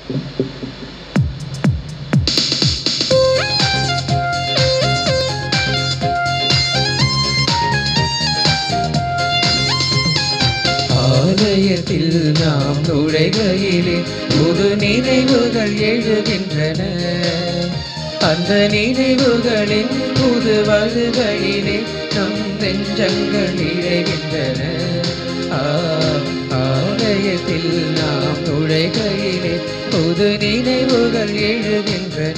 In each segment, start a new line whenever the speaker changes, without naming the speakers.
ஆலயத்தில் நாம் நுழைகையிலே புது நினைவுகள் எழுகின்றன அந்த நினைவுகளின் புது வருகையிலே நம் நெஞ்சங்கள் நிறைகின்றன ஆ, ஆலயத்தில் நாம் நுழைகையிலே புது நினைவுகள் எழுகின்றன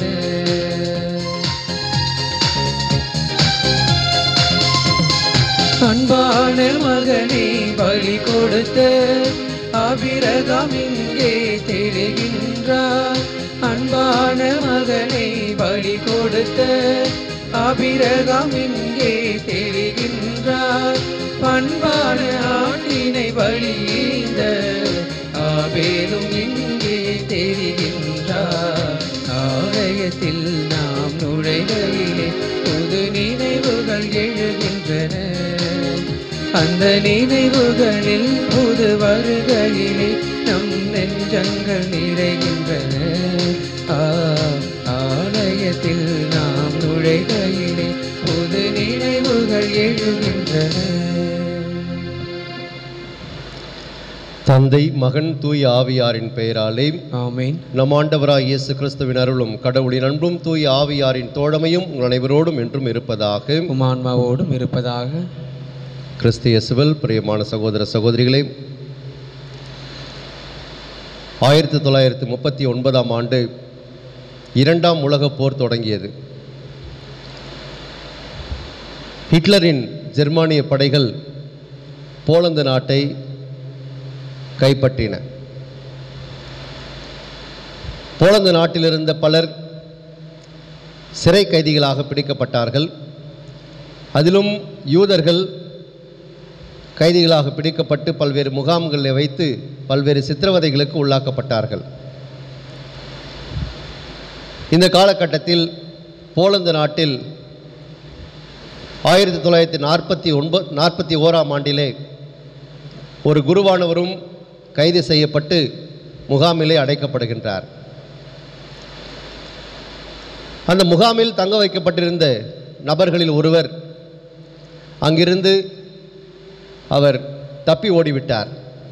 அன்பான மகனை பலி கொடுத்த அபிரகம் இங்கே தெரிகின்றார் அன்பான மகனை பலி கொடுத்த அபிரகம் இங்கே தெரிகின்றார் பண்பான ஆண்டினை வழியீந்த ஆபேலும் இங்கே தெரிகின்றார் ஆலயத்தில் நாம் நுழைகையிலே புது நினைவுகள் எழுகின்றன அந்த நினைவுகளில் புது வருகையிலே நம் நெஞ்சங்கள் நிறைகின்றன ஆ, ஆலயத்தில் நாம் நுழைகையிலே புது நினைவுகள் எழுகின்றன
தந்தை மகன் தூய் ஆவியாரின் பெயராலே
ஆமீன்
நம் ஆண்டவராய் இயேசு கிறிஸ்துவின் அருளும் கடவுளின் அன்பும் தூய் ஆவியாரின் தோழமையும் உங்கள் அனைவரோடும் என்றும் இருப்பதாக
உமான்மாவோடும் இருப்பதாக
கிறிஸ்து இயேசுவில் பிரியமான சகோதர சகோதரிகளே ஆயிரத்தி தொள்ளாயிரத்தி முப்பத்தி ஒன்பதாம் ஆண்டு இரண்டாம் உலகப் போர் தொடங்கியது ஹிட்லரின் ஜெர்மானிய படைகள் போலந்து நாட்டை கைப்பற்றின போலந்து நாட்டிலிருந்த பலர் சிறை கைதிகளாக பிடிக்கப்பட்டார்கள் அதிலும் யூதர்கள் கைதிகளாக பிடிக்கப்பட்டு பல்வேறு முகாம்களில் வைத்து பல்வேறு சித்திரவதைகளுக்கு உள்ளாக்கப்பட்டார்கள் இந்த காலகட்டத்தில் போலந்து நாட்டில் ஆயிரத்தி தொள்ளாயிரத்தி நாற்பத்தி ஒன்பது நாற்பத்தி ஓராம் ஆண்டிலே ஒரு குருவானவரும் கைது செய்யப்பட்டு முகாமிலே அடைக்கப்படுகின்றார் அந்த முகாமில் தங்க வைக்கப்பட்டிருந்த நபர்களில் ஒருவர் அங்கிருந்து அவர் தப்பி ஓடிவிட்டார்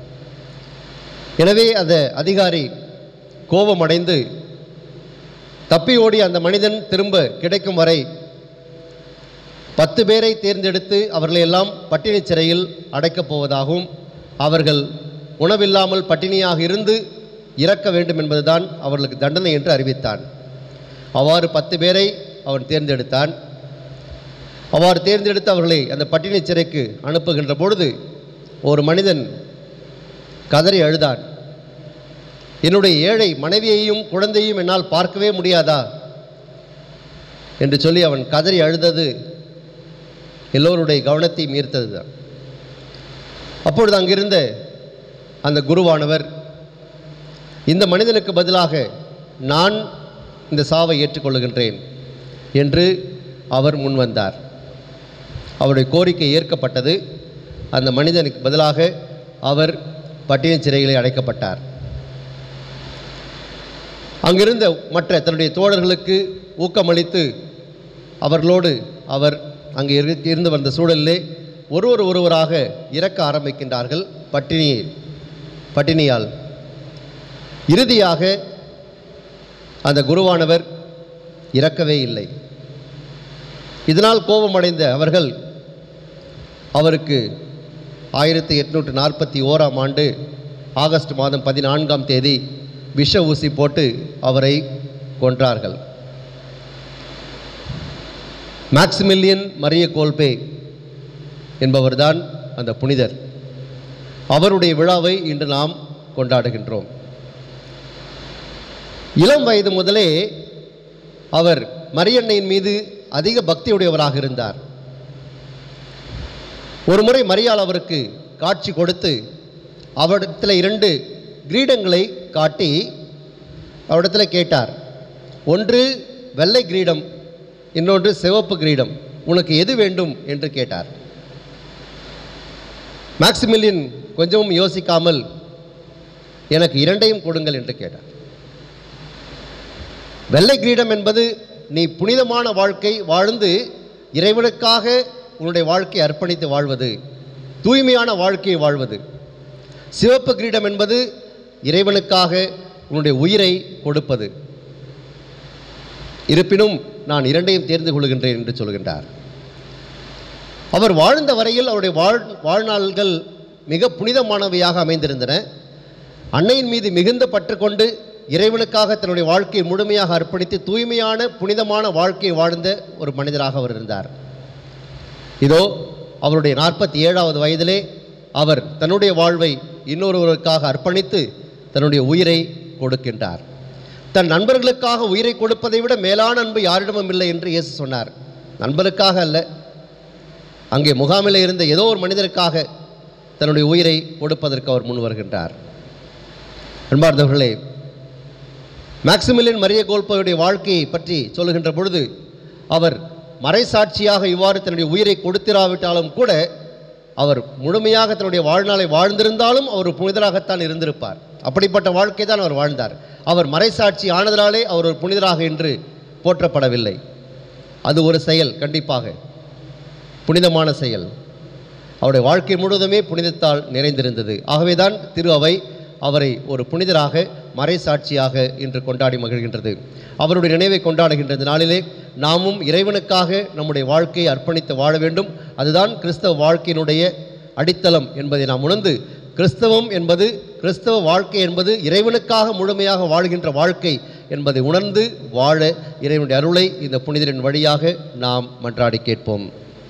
எனவே அந்த அதிகாரி கோபமடைந்து தப்பி ஓடி அந்த மனிதன் திரும்ப கிடைக்கும் வரை பத்து பேரை தேர்ந்தெடுத்து அவர்களை எல்லாம் பட்டினி சிறையில் அடைக்கப் போவதாகவும் அவர்கள் உணவில்லாமல் பட்டினியாக இருந்து இறக்க வேண்டும் என்பதுதான் அவர்களுக்கு தண்டனை என்று அறிவித்தான் அவ்வாறு பத்து பேரை அவன் தேர்ந்தெடுத்தான் அவ்வாறு தேர்ந்தெடுத்து அவர்களை அந்த பட்டினி சிறைக்கு அனுப்புகின்ற பொழுது ஒரு மனிதன் கதறி அழுதான் என்னுடைய ஏழை மனைவியையும் குழந்தையும் என்னால் பார்க்கவே முடியாதா என்று சொல்லி அவன் கதறி அழுதது எல்லோருடைய கவனத்தை ஈர்த்தது தான் அப்பொழுது அங்கிருந்த அந்த குருவானவர் இந்த மனிதனுக்கு பதிலாக நான் இந்த சாவை ஏற்றுக்கொள்ளுகின்றேன் என்று அவர் முன்வந்தார் அவருடைய கோரிக்கை ஏற்கப்பட்டது அந்த மனிதனுக்கு பதிலாக அவர் பட்டினி சிறையிலே அடைக்கப்பட்டார் அங்கிருந்த மற்ற தன்னுடைய தோழர்களுக்கு ஊக்கமளித்து அவர்களோடு அவர் அங்கே இரு- இருந்து வந்த சூழலிலே ஒருவர் ஒருவராக இறக்க ஆரம்பிக்கின்றார்கள் பட்டினி பட்டினியால் இறுதியாக அந்த குருவானவர் இறக்கவே இல்லை இதனால் கோபமடைந்த அவர்கள் அவருக்கு ஆயிரத்தி எட்நூற்று நாற்பத்தி ஓராம் ஆண்டு ஆகஸ்ட் மாதம் பதினான்காம் தேதி விஷ ஊசி போட்டு அவரை கொன்றார்கள் மேக்சிமில்லியன் மரிய கோல்பே என்பவர்தான் அந்த புனிதர் அவருடைய விழாவை இன்று நாம் கொண்டாடுகின்றோம் இளம் வயது முதலே அவர் மரியன்னையின் மீது அதிக பக்தியுடையவராக இருந்தார் ஒரு முறை மரியாள் அவருக்கு காட்சி கொடுத்து அவரிடத்தில் இரண்டு கிரீடங்களை காட்டி அவரிடத்தில் கேட்டார் ஒன்று வெள்ளை கிரீடம் இன்னொன்று சிவப்பு கிரீடம் உனக்கு எது வேண்டும் என்று கேட்டார் மேக்சிமில்லியன் கொஞ்சமும் யோசிக்காமல் எனக்கு இரண்டையும் கொடுங்கள் என்று கேட்டார் வெள்ளை கிரீடம் என்பது நீ புனிதமான வாழ்க்கை வாழ்ந்து இறைவனுக்காக உன்னுடைய வாழ்க்கையை அர்ப்பணித்து வாழ்வது தூய்மையான வாழ்க்கையை வாழ்வது சிவப்பு கிரீடம் என்பது இறைவனுக்காக உன்னுடைய உயிரை கொடுப்பது இருப்பினும் நான் இரண்டையும் தேர்ந்து கொள்கின்றேன் என்று சொல்கின்றார் அவர் வாழ்ந்த வரையில் அவருடைய வாழ் வாழ்நாள்கள் மிக புனிதமானவையாக அமைந்திருந்தன அன்னையின் மீது மிகுந்த பற்று கொண்டு இறைவனுக்காக தன்னுடைய வாழ்க்கையை முழுமையாக அர்ப்பணித்து தூய்மையான புனிதமான வாழ்க்கையை வாழ்ந்த ஒரு மனிதராக அவர் இருந்தார் இதோ அவருடைய நாற்பத்தி ஏழாவது வயதிலே அவர் தன்னுடைய வாழ்வை இன்னொருவருக்காக அர்ப்பணித்து தன்னுடைய உயிரை கொடுக்கின்றார் தன் நண்பர்களுக்காக உயிரை கொடுப்பதை விட மேலான அன்பு யாரிடமும் இல்லை என்று இயேசு சொன்னார் நண்பருக்காக அல்ல அங்கே முகாமில் இருந்த ஏதோ ஒரு மனிதருக்காக தன்னுடைய உயிரை கொடுப்பதற்கு அவர் முன் வருகின்றார் அன்பார்ந்தவர்களே மேக்சிமிலியன் மரிய கோல்போவுடைய வாழ்க்கையை பற்றி சொல்லுகின்ற பொழுது அவர் மறைசாட்சியாக இவ்வாறு தன்னுடைய உயிரை கொடுத்திராவிட்டாலும் கூட அவர் முழுமையாக தன்னுடைய வாழ்நாளை வாழ்ந்திருந்தாலும் அவர் ஒரு புனிதராகத்தான் இருந்திருப்பார் அப்படிப்பட்ட வாழ்க்கை தான் அவர் வாழ்ந்தார் அவர் மறைசாட்சி ஆனதனாலே அவர் ஒரு புனிதராக என்று போற்றப்படவில்லை அது ஒரு செயல் கண்டிப்பாக புனிதமான செயல் அவருடைய வாழ்க்கை முழுவதுமே புனிதத்தால் நிறைந்திருந்தது ஆகவேதான் திரு அவை அவரை ஒரு புனிதராக மறைசாட்சியாக இன்று கொண்டாடி மகிழ்கின்றது அவருடைய நினைவை கொண்டாடுகின்ற இந்த நாளிலே நாமும் இறைவனுக்காக நம்முடைய வாழ்க்கையை அர்ப்பணித்து வாழ வேண்டும் அதுதான் கிறிஸ்தவ வாழ்க்கையினுடைய அடித்தளம் என்பதை நாம் உணர்ந்து கிறிஸ்தவம் என்பது கிறிஸ்தவ வாழ்க்கை என்பது இறைவனுக்காக முழுமையாக வாழ்கின்ற வாழ்க்கை என்பதை உணர்ந்து வாழ இறைவனுடைய அருளை இந்த புனிதரின் வழியாக நாம் மன்றாடி கேட்போம்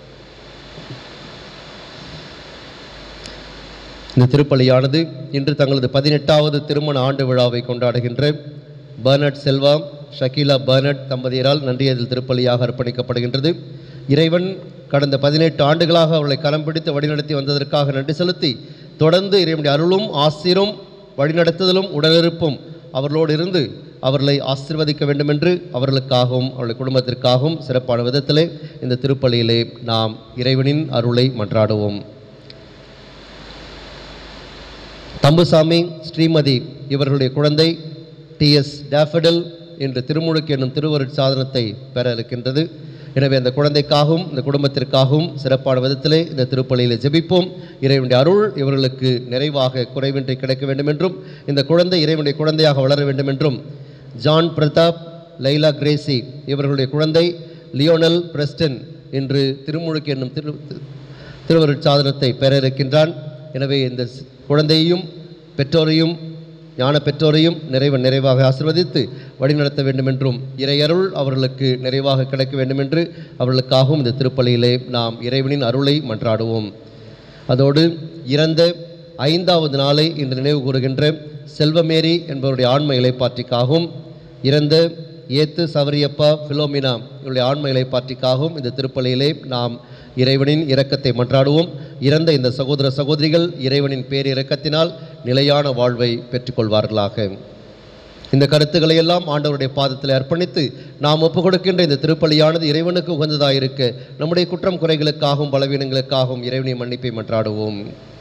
இந்த திருப்பலியானது இன்று தங்களது பதினெட்டாவது திருமண ஆண்டு விழாவை கொண்டாடுகின்ற பர்னட் செல்வா ஷக்கீலா பர்னட் தம்பதியரால் நன்றியதில் திருப்பலியாக அர்ப்பணிக்கப்படுகின்றது இறைவன் கடந்த பதினெட்டு ஆண்டுகளாக அவர்களை களம் பிடித்து வழிநடத்தி வந்ததற்காக நன்றி செலுத்தி தொடர்ந்து இறைவனுடைய அருளும் ஆசிரும் வழிநடத்துதலும் உடனிருப்பும் அவர்களோடு இருந்து அவர்களை ஆசிர்வதிக்க வேண்டுமென்று அவர்களுக்காகவும் அவருடைய குடும்பத்திற்காகவும் சிறப்பான விதத்திலே இந்த திருப்பலியிலே நாம் இறைவனின் அருளை மன்றாடுவோம் தம்புசாமி ஸ்ரீமதி இவர்களுடைய குழந்தை டிஎஸ் டேஃபடல் என்ற திருமுழுக்கு என்னும் திருவருட் சாதனத்தை பெற இருக்கின்றது எனவே அந்த குழந்தைக்காகவும் இந்த குடும்பத்திற்காகவும் சிறப்பான விதத்திலே இந்த திருப்பலியில் ஜெபிப்போம் இறைவனுடைய அருள் இவர்களுக்கு நிறைவாக குறைவின்றி கிடைக்க வேண்டும் என்றும் இந்த குழந்தை இறைவனுடைய குழந்தையாக வளர வேண்டும் என்றும் ஜான் பிரதாப் லைலா கிரேசி இவர்களுடைய குழந்தை லியோனல் பிரஸ்டன் என்று திருமுழுக்கு என்னும் திரு திருவருட் சாதனத்தை பெற இருக்கின்றான் எனவே இந்த ஸ்- குழந்தையையும் பெற்றோரையும் ஞான பெற்றோரையும் நிறைவ நிறைவாக ஆசிர்வதித்து வழிநடத்த வேண்டும் என்றும் இறையருள் அவர்களுக்கு நிறைவாக கிடைக்க வேண்டும் என்று அவர்களுக்காகவும் இந்த திருப்பலியிலே நாம் இறைவனின் அருளை மன்றாடுவோம் அதோடு இறந்த ஐந்தாவது நாளை இன்று நினைவு கூறுகின்ற செல்வமேரி என்பவருடைய ஆன்ம இலைப்பாற்றிக்காகவும் இறந்த ஏத்து சவரியப்பா பிலோமினா இவருடைய ஆன்ம இலைப்பாற்றிக்காகவும் இந்த திருப்பலியிலே நாம் இறைவனின் இரக்கத்தை மன்றாடுவோம் இறந்த இந்த சகோதர சகோதரிகள் இறைவனின் பேரிரக்கத்தினால் நிலையான வாழ்வை பெற்றுக்கொள்வார்களாக இந்த கருத்துக்களை எல்லாம் ஆண்டவருடைய பாதத்தில் அர்ப்பணித்து நாம் ஒப்புக் கொடுக்கின்ற இந்த திருப்பலியானது இறைவனுக்கு உகந்ததாயிருக்க நம்முடைய குற்றம் குறைகளுக்காகவும் பலவீனங்களுக்காகவும் இறைவனின் மன்னிப்பை மன்றாடுவோம்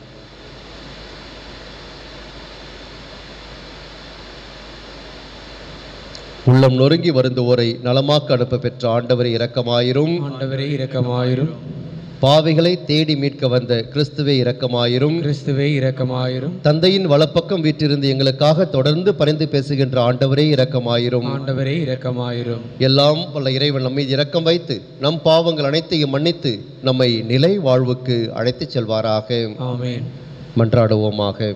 உள்ளம் நொறுங்கி வருந்துவோரை நலமாக்க அனுப்ப பெற்ற ஆண்டவரை இரக்கமாயிரும்
ஆண்டவரே இரக்கமாயிரும்
பாவிகளை தேடி மீட்க வந்த கிறிஸ்துவே இரக்கமாயிரும்
கிறிஸ்துவே இரக்கமாயிரும்
தந்தையின் வலப்பக்கம் வீற்றிருந்து எங்களுக்காக தொடர்ந்து பரிந்து பேசுகின்ற ஆண்டவரே இரக்கமாயிரும்
ஆண்டவரே இரக்கமாயிரும்
எல்லாம் வல்ல இறைவன் நம்மை இரக்கம் வைத்து நம் பாவங்கள் அனைத்தையும் மன்னித்து நம்மை நிலை வாழ்வுக்கு அழைத்துச் செல்வாராக
ஆமென்
மன்றாடுவோமாக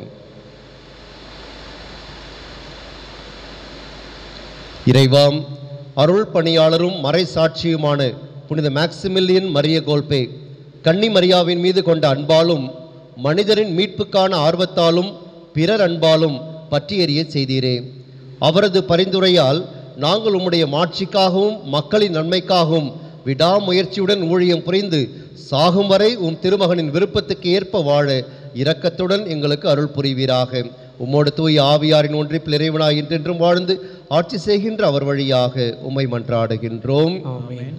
இறைவாம் அருள் பணியாளரும் மறைசாட்சியுமான புனித மேக்சிமில்லியன் மரிய கோல்பே கன்னி மரியாவின் மீது கொண்ட அன்பாலும் மனிதரின் மீட்புக்கான ஆர்வத்தாலும் பிறர் அன்பாலும் பற்றி எறிய செய்தீரே அவரது பரிந்துரையால் நாங்கள் உம்முடைய மாட்சிக்காகவும் மக்களின் நன்மைக்காகவும் விடாமுயற்சியுடன் ஊழியம் புரிந்து சாகும் வரை உம் திருமகனின் விருப்பத்துக்கு ஏற்ப வாழ இரக்கத்துடன் எங்களுக்கு அருள் புரிவீராக உம்மோடு தூய ஆவியாரின் ஒன்றிப்பில் இறைவனாய் என்றென்றும் வாழ்ந்து ஆட்சி செய்கின்ற அவர் வழியாக உம்மை மன்றாடுகின்றோம்
ஆமென்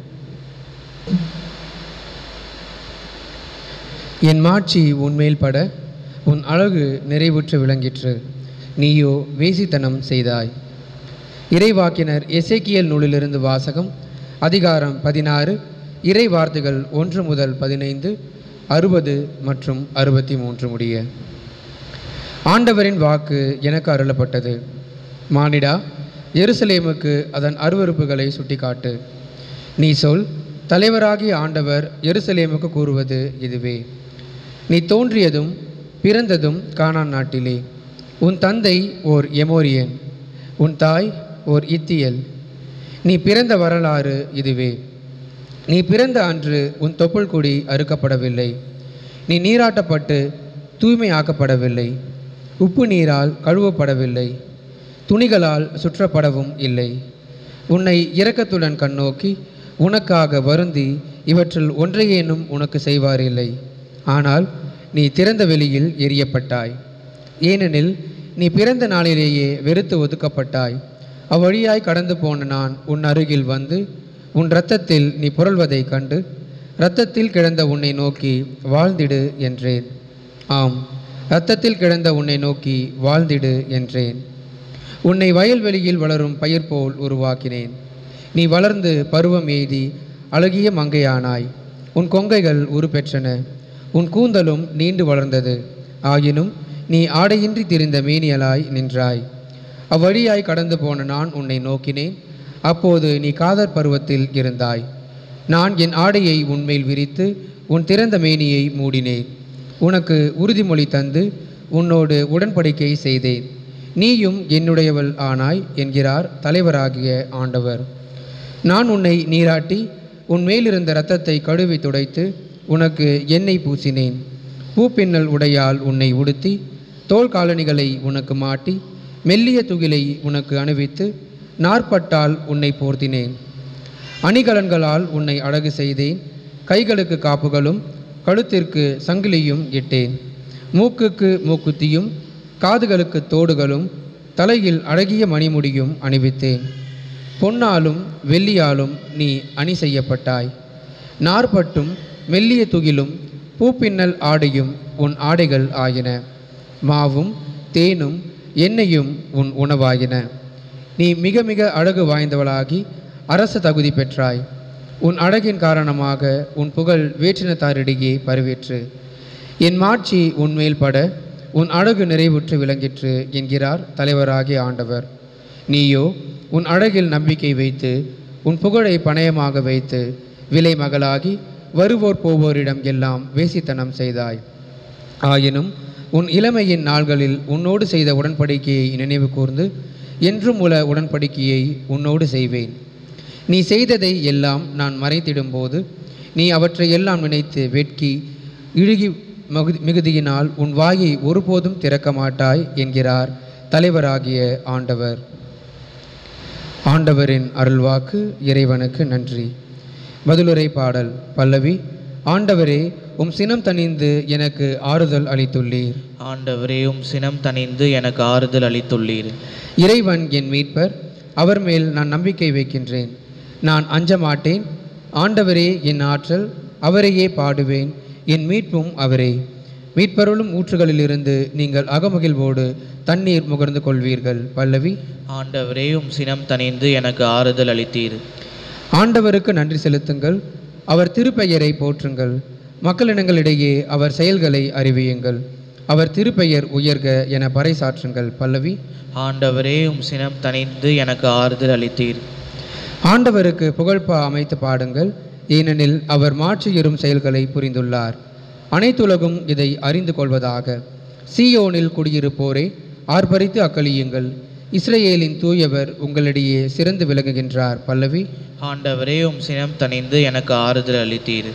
என் மாட்சி உன்மேல் பட உன் அழகு நிறைவுற்று விளங்கிற்று நீயோ வேசித்தனம் செய்தாய் இறைவாக்கினர் எசேக்கியல் நூலிலிருந்து வாசகம் அதிகாரம் பதினாறு இறை வார்த்தைகள் ஒன்று முதல் பதினைந்து அறுபது மற்றும் அறுபத்தி மூன்று முடிய ஆண்டவரின் வாக்கு எனக்கு அருளப்பட்டது மானிடா எருசலேமுக்கு அதன் அருவருப்புகளை சுட்டிக்காட்டு நீ சொல் தலைவராகிய ஆண்டவர் எருசலேமுக்கு கூறுவது இதுவே நீ தோன்றியதும் பிறந்ததும் கானான் நாட்டிலே உன் தந்தை ஓர் எமோரியன் உன் தாய் ஓர் இத்தியல் நீ பிறந்த வரலாறு இதுவே நீ பிறந்த அன்று உன் தொப்புள் கொடி அறுக்கப்படவில்லை நீ நீராட்டப்பட்டு தூய்மையாக்கப்படவில்லை உப்பு நீரால் கழுவப்படவில்லை துணிகளால் சுற்றப்படவும் இல்லை உன்னை இரக்கத்துடன் கண்ணோக்கி உனக்காக வருந்தி இவற்றில் ஒன்றையேனும் உனக்கு செய்வாரில்லை ஆனால் நீ திறந்த வெளியில் எரியப்பட்டாய் ஏனெனில் நீ பிறந்த நாளிலேயே வெறுத்து ஒதுக்கப்பட்டாய் அவ்வழியாய் கடந்து போன நான் உன் அருகில் வந்து உன் இரத்தத்தில் நீ புரள்வதைக் கண்டு இரத்தத்தில் கிடந்த உன்னை நோக்கி வாழ்ந்திடு என்றேன் ஆம் இரத்தத்தில் கிடந்த உன்னை நோக்கி வாழ்ந்திடு என்றேன் உன்னை வயல்வெளியில் வளரும் பயிர் போல் உருவாக்கினேன் நீ வளர்ந்து பருவம் எய்தி அழகிய மங்கையானாய் உன் கொங்கைகள் உருப்பெற்றன உன் கூந்தலும் நீண்டு வளர்ந்தது ஆயினும் நீ ஆடையின்றி திரிந்த மேனியலாய் நின்றாய் அவ்வழியாய் கடந்து போன நான் உன்னை நோக்கினேன் அப்போது நீ காதற் பருவத்தில் இருந்தாய் நான் என் ஆடையை உன்மேல் விரித்து உன் திறந்த மேனியை மூடினேன் உனக்கு உறுதிமொழி தந்து உன்னோடு உடன்படிக்கை செய்தேன் நீயும் என்னுடையவள் ஆனாய் என்கிறார் தலைவராகிய ஆண்டவர் நான் உன்னை நீராட்டி உன் மேலிருந்த இரத்தத்தை கழுவி துடைத்து உனக்கு எண்ணெய் பூசினேன் பூப்பின்னல் உடையால் உன்னை உடுத்தி தோல் காலணிகளை உனக்கு மாட்டி மெல்லிய துகிலை உனக்கு அணிவித்து நாற்பட்டால் உன்னை போர்த்தினேன் அணிகலன்களால் உன்னை அழகு செய்தேன் கைகளுக்கு காப்புகளும் கழுத்திற்கு சங்கிலியும் இட்டேன் மூக்குக்கு மூக்குத்தியும் காதுகளுக்கு தோடுகளும் தலையில் அழகிய மணிமுடியும் அணிவித்தேன் பொன்னாலும் வெள்ளியாலும் நீ அணி செய்யப்பட்டாய் நார்பட்டும் மெல்லிய துகிலும் பூப்பின்னல் ஆடையும் உன் ஆடைகள் ஆயின மாவும் தேனும் எண்ணெயும் உன் உணவாயின நீ மிக மிக அழகு வாய்ந்தவளாகி அரச தகுதி பெற்றாய் உன் அழகின் காரணமாக உன் புகழ் வேற்றினத்தாரிடையே பரவேற்று என் மாட்சி உன்மேல் பட உன் அழகு நிறைவுற்று விளங்கிற்று என்கிறார் தலைவராகிய ஆண்டவர் நீயோ உன் அழகில் நம்பிக்கை வைத்து உன் புகழை பணயமாக வைத்து விலை மகளாகி வருவோர் போவோரிடம் எல்லாம் வேசித்தனம் செய்தாய் ஆயினும் உன் இளமையின் நாள்களில் உன்னோடு செய்த உடன்படிக்கையை நினைவு கூர்ந்து என்றும் உள்ள உடன்படிக்கையை உன்னோடு செய்வேன் நீ செய்ததை எல்லாம் நான் மறைத்திடும்போது நீ அவற்றை எல்லாம் நினைத்து வெட்கி இழுகி மகுதி மிகுதியினால் உன் வாயை ஒருபோதும் திறக்க மாட்டாய் என்கிறார் தலைவராகிய ஆண்டவர் ஆண்டவரின் அருள்வாக்கு இறைவனுக்கு நன்றி பதிலுரை பாடல் பல்லவி ஆண்டவரே உம் சினம் தணிந்து எனக்கு ஆறுதல் அளித்துள்ளீர்
ஆண்டவரே உம் சினம் தணிந்து எனக்கு ஆறுதல் அளித்துள்ளீர்
இறைவன் என் மீட்பர் அவர் மேல் நான் நம்பிக்கை வைக்கின்றேன் நான் அஞ்ச மாட்டேன் ஆண்டவரே என் ஆற்றல் அவரையே பாடுவேன் என் மீட்பும் அவரே மீட்பருளும் ஊற்றுகளிலிருந்து நீங்கள் அகமகிழ்வோடு தண்ணீர் முகர்ந்து கொள்வீர்கள் பல்லவி
ஆண்டவரே உம் சினம் தணிந்து எனக்கு ஆறுதல் அளித்தீர்
ஆண்டவருக்கு நன்றி செலுத்துங்கள் அவர் திருப்பெயரை போற்றுங்கள் மக்களினங்களிடையே அவர் செயல்களை அறிவியுங்கள் அவர் திருப்பெயர் உயர்க என பறைசாற்றுங்கள் பல்லவி
ஆண்டவரே உம் சினம் தணிந்து எனக்கு ஆறுதல் அளித்தீர்
ஆண்டவருக்கு புகழ்பா அமைத்து பாடுங்கள் ஏனெனில் அவர் மாற்றியரும் செயல்களை புரிந்துள்ளார் அனைத்துலகும் இதை அறிந்து கொள்வதாக சீயோனில் குடியிருப்போரே ஆர்ப்பரித்து அக்களியுங்கள் இஸ்ரேலின் தூயவர் உங்களிடையே சிறந்து விளங்குகின்றார் பல்லவி
ஆண்டவரே உம் சினம் தணிந்து எனக்கு ஆறுதல் அளித்தீர்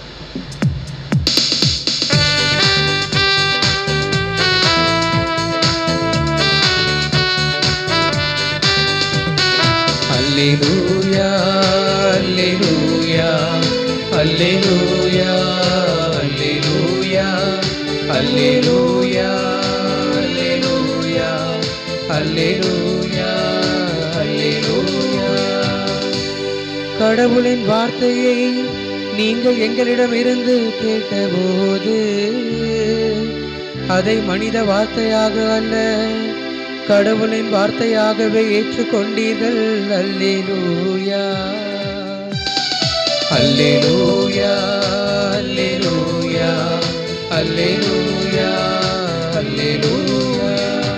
அல்லேலூயா அல்லேலூயா அல்லேலூயா அல்லேலூயா அல்லேலூயா அல்லேலூயா அல்லேலூயா அல்லேலூயா கடவுளின் வார்த்தையை நீங்கள் எங்களிடமிருந்து கேட்டபோது அதை மனித வார்த்தையாக அல்ல கடவுளின் வார்த்தையாகவே ஏற்றுக்கொண்டீர்கள் அல்லேலூயா அல்லேலூயா அல்லேலூயா அல்லேலூயா அல்லேலூயா